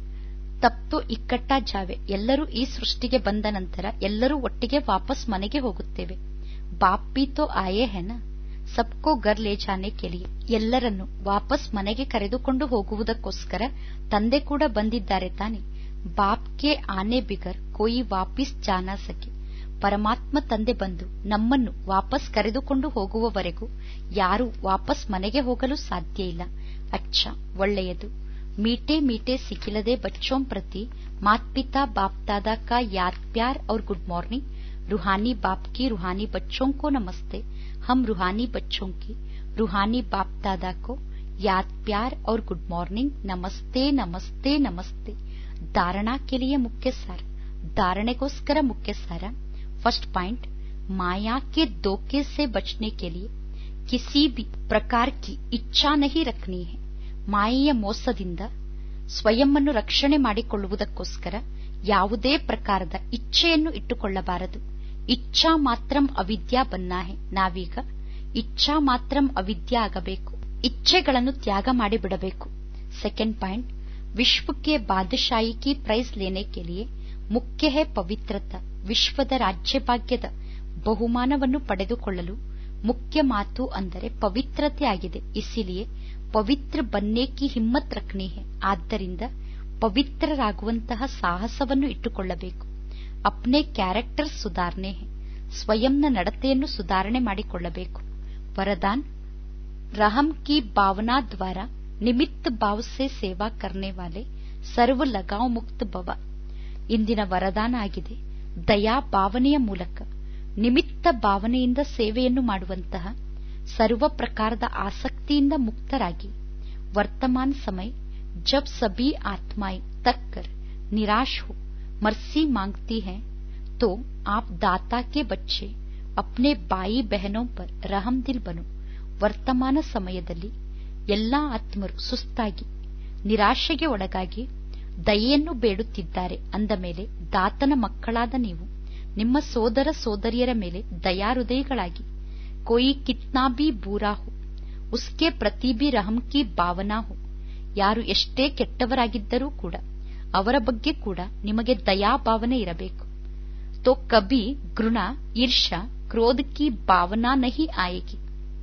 ತಪ್ತು ಇಕ್ಕಟ್ಟ ಜಾವೆ ಎಲ್ಲರೂ ಈ ಸೃಷ್ಟಿಗೆ ಬಂದ ನಂತರ ಎಲ್ಲರೂ ಒಟ್ಟಿಗೆ ವಾಪಸ್ ಮನೆಗೆ ಹೋಗುತ್ತೇವೆ ಬಾಪ್ ಬಿ ತೋ ಆಯೇ ಹೆನ ಸಬ್ಕೋ ಗರ್ ಲೇ ಜಾನೆ ಕೆಲಿಯೆ ಎಲ್ಲರನ್ನು ವಾಪಸ್ ಮನೆಗೆ ಕರೆದುಕೊಂಡು ಹೋಗುವುದಕ್ಕೋಸ್ಕರ ತಂದೆ ಕೂಡ ಬಂದಿದ್ದಾರೆ ತಾನೆ ಬಾಪ್ ಕೆ ಆನೆ ಬಿಗರ್ ಕೋಯಿ ವಾಪಿಸ್ ಜಾನಾ ಸಕೆ ಪರಮಾತ್ಮ ತಂದೆ ಬಂದು ನಮ್ಮನ್ನು ವಾಪಸ್ ಕರೆದುಕೊಂಡು ಹೋಗುವವರೆಗೂ ಯಾರೂ ವಾಪಸ್ ಮನೆಗೆ ಹೋಗಲು ಸಾಧ್ಯ ಇಲ್ಲ ಅಚ್ಚ ಒಳ್ಳೆಯದು मीठे मीठे सिखिलदे बच्चों प्रति मात पिता बाप दादा का याद प्यार और गुड मॉर्निंग रूहानी बाप की रूहानी बच्चों को नमस्ते हम रूहानी बच्चों की रूहानी बाप दादा को याद प्यार और गुड मॉर्निंग नमस्ते नमस्ते नमस्ते धारणा के लिए मुख्य सार धारणेಗೋಸ್ಕರ मुख्य सार फर्स्ट पॉइंट माया के धोखे से बचने के लिए किसी भी प्रकार की इच्छा नहीं रखनी है ಮಾಯೆಯ ಮೋಸದಿಂದ ಸ್ವಯಂವನ್ನು ರಕ್ಷಣೆ ಮಾಡಿಕೊಳ್ಳುವುದಕ್ಕೋಸ್ಕರ ಯಾವುದೇ ಪ್ರಕಾರದ ಇಚ್ಛೆಯನ್ನು ಇಟ್ಟುಕೊಳ್ಳಬಾರದು ಇಚ್ಛಾ ಮಾತ್ರಂ ಅವಿದ್ಯಾ ಬನ್ನಾಹೆ ನಾವೀಗ ಇಚ್ಛಾ ಮಾತ್ರಂ ಅವಿದ್ಯಾ ಆಗಬೇಕು ಇಚ್ಛೆಗಳನ್ನು ತ್ಯಾಗ ಮಾಡಿಬಿಡಬೇಕು ಸೆಕೆಂಡ್ ಪಾಯಿಂಟ್ ವಿಶ್ವಕ್ಕೆ ಬಾದಶಾಹಿ ಕಿ ಪ್ರೈಸ್ ಲೇನೆ ಕೆಲಿಯೆ ಮುಖ್ಯ ಹೇ ಪವಿತ್ರತ ವಿಶ್ವದ ರಾಜ್ಯಭಾಗ್ಯದ ಬಹುಮಾನವನ್ನು ಪಡೆದುಕೊಳ್ಳಲು ಮುಖ್ಯ ಮಾತು ಅಂದರೆ ಪವಿತ್ರತೆ ಆಗಿದೆ ಇಸಿಲಿಯೇ ಪವಿತ್ರ ಬನ್ನೆ ಕಿ ಹಿಮ್ಮತ್ ರಖನಿ ಹೇ ಆದ್ದರಿಂದ ಪವಿತ್ರರಾಗುವಂತಹ ಸಾಹಸವನ್ನು ಇಟ್ಟುಕೊಳ್ಳಬೇಕು ಅಪ್ನೆ ಕ್ಯಾರೆಕ್ಟರ್ ಸುಧಾರಣೆ ಹೇ ಸ್ವಯಂನ ನಡತೆಯನ್ನು ಸುಧಾರಣೆ ಮಾಡಿಕೊಳ್ಳಬೇಕು ವರದಾನ್ रहम की भावना द्वारा निमित्त भाव से ಸೇವಾ करने वाले ಸರ್ವ ಲಗಾವ್ ಮುಕ್ತ ಭವ ಇಂದಿನ ವರದಾನ ಆಗಿದೆ ದಯಾ ಭಾವನೆಯ ಮೂಲಕ ನಿಮಿತ್ತ ಭಾವನೆಯಿಂದ ಸೇವೆಯನ್ನು ಮಾಡುವಂತಹ ಸರ್ವ ಪ್ರಕಾರದ ಆಸಕ್ತಿಯಿಂದ ಮುಕ್ತರಾಗಿ ವರ್ತಮಾನ ಸಮಯ जब सभी आत्माएं तक कर निराश हो मर्सी मांगती हैं तो आप दाता के बच्चे अपने बाई बहनों पर रहम दिल बनो ವರ್ತಮಾನ ಸಮಯದಲ್ಲಿ ಎಲ್ಲಾ ಆತ್ಮರು ಸುಸ್ತಾಗಿ ನಿರಾಶೆಗೆ ಒಳಗಾಗಿ ದಯೆಯನ್ನು ಬೇಡುತ್ತಿದ್ದಾರೆ ಅಂದ ಮೇಲೆ ದಾತನ ಮಕ್ಕಳಾದ ನೀವು ನಿಮ್ಮ ಸೋದರ ಸೋದರಿಯರ ಮೇಲೆ ದಯಾಹೃದಯಗಳಾಗಿ ಕೋಯಿ ಕಿತ್ನಾ ಬಿ ಬೂರಾ ಹೋ ಉಸ್ಕೆ ಪ್ರತಿ ಬಿ ರಹಂ ಕಿ ಭಾವನಾ ಹೋ ಯಾರು ಎಷ್ಟೇ ಕೆಟ್ಟವರಾಗಿದ್ದರೂ ಕೂಡ ಅವರ ಬಗ್ಗೆ ಕೂಡ ನಿಮಗೆ ದಯಾಭಾವನೆ ಇರಬೇಕು ತೋ ಕಬಿ ಗೃಣ ಈರ್ಷಾ ಕ್ರೋಧ ಕಿ ಭಾವನಾ ನಹಿ ಆಯೇಗಿ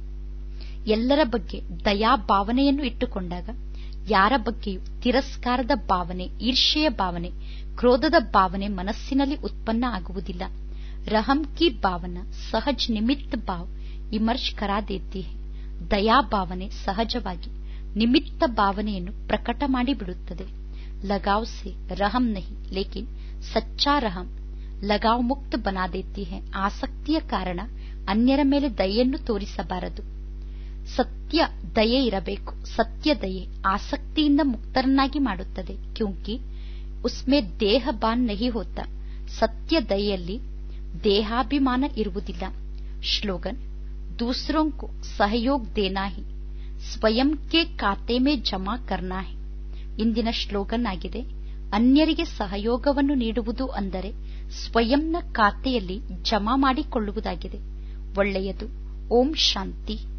ಎಲ್ಲರ ಬಗ್ಗೆ ದಯಾ ಭಾವನೆಯನ್ನು ಇಟ್ಟುಕೊಂಡಾಗ ಯಾರ ಬಗ್ಗೆಯೂ ತಿರಸ್ಕಾರದ ಭಾವನೆ ಈರ್ಷೆಯ ಭಾವನೆ ಕ್ರೋಧದ ಭಾವನೆ ಮನಸ್ಸಿನಲ್ಲಿ ಉತ್ಪನ್ನ ಆಗುವುದಿಲ್ಲ ರಹಂ ಕಿ ಭಾವನಾ ಸಹಜ ನಿಮಿತ್ತ ಭಾವ್ ಇಮರ್ಶ್ ಕರಾ ದೇತಿ ಹೇ ದಯಾ ಭಾವನೆ ಸಹಜವಾಗಿ ನಿಮಿತ್ತ ಭಾವನೆಯನ್ನು ಪ್ರಕಟ ಮಾಡಿಬಿಡುತ್ತದೆ लगाव से रहम नहीं लेकिन सच्चा रहम ಲಗಾವ್ ಮುಕ್ತ ಬನಾ ದೇತಿ ಹೈ ಆಸಕ್ತಿಯ ಕಾರಣ ಅನ್ಯರ ಮೇಲೆ ದಯೆಯನ್ನು ತೋರಿಸಬಾರದು ಸತ್ಯ ದಯೆ ಇರಬೇಕು ಸತ್ಯ ದಯೆ ಆಸಕ್ತಿಯಿಂದ ಮುಕ್ತರನ್ನಾಗಿ ಮಾಡುತ್ತದೆ ಕ್ಯೂಂಕಿ ಉಸ್ಮೆ ದೇಹ ಬಾನ್ ನಹಿ ಹೋತ ಸತ್ಯ ದಯೆಯಲ್ಲಿ ದೇಹಾಭಿಮಾನ ಇರುವುದಿಲ್ಲ ಶ್ಲೋಗನ್ दूसरों को सहयोग देना ही ಸ್ವಯಂ ಕೆ ಖಾತೆ ಮೇ ಜಮಾ ಕರ್ನಾ ಹೈ ಇಂದಿನ ಶ್ಲೋಗನ್ ಆಗಿದೆ ಅನ್ಯರಿಗೆ ಸಹಯೋಗವನ್ನು ನೀಡುವುದು ಅಂದರೆ ಸ್ವಯಂನ ಖಾತೆಯಲ್ಲಿ ಜಮಾ ಮಾಡಿಕೊಳ್ಳುವುದಾಗಿದೆ ಒಳ್ಳೆಯದು ಓಂ ಶಾಂತಿ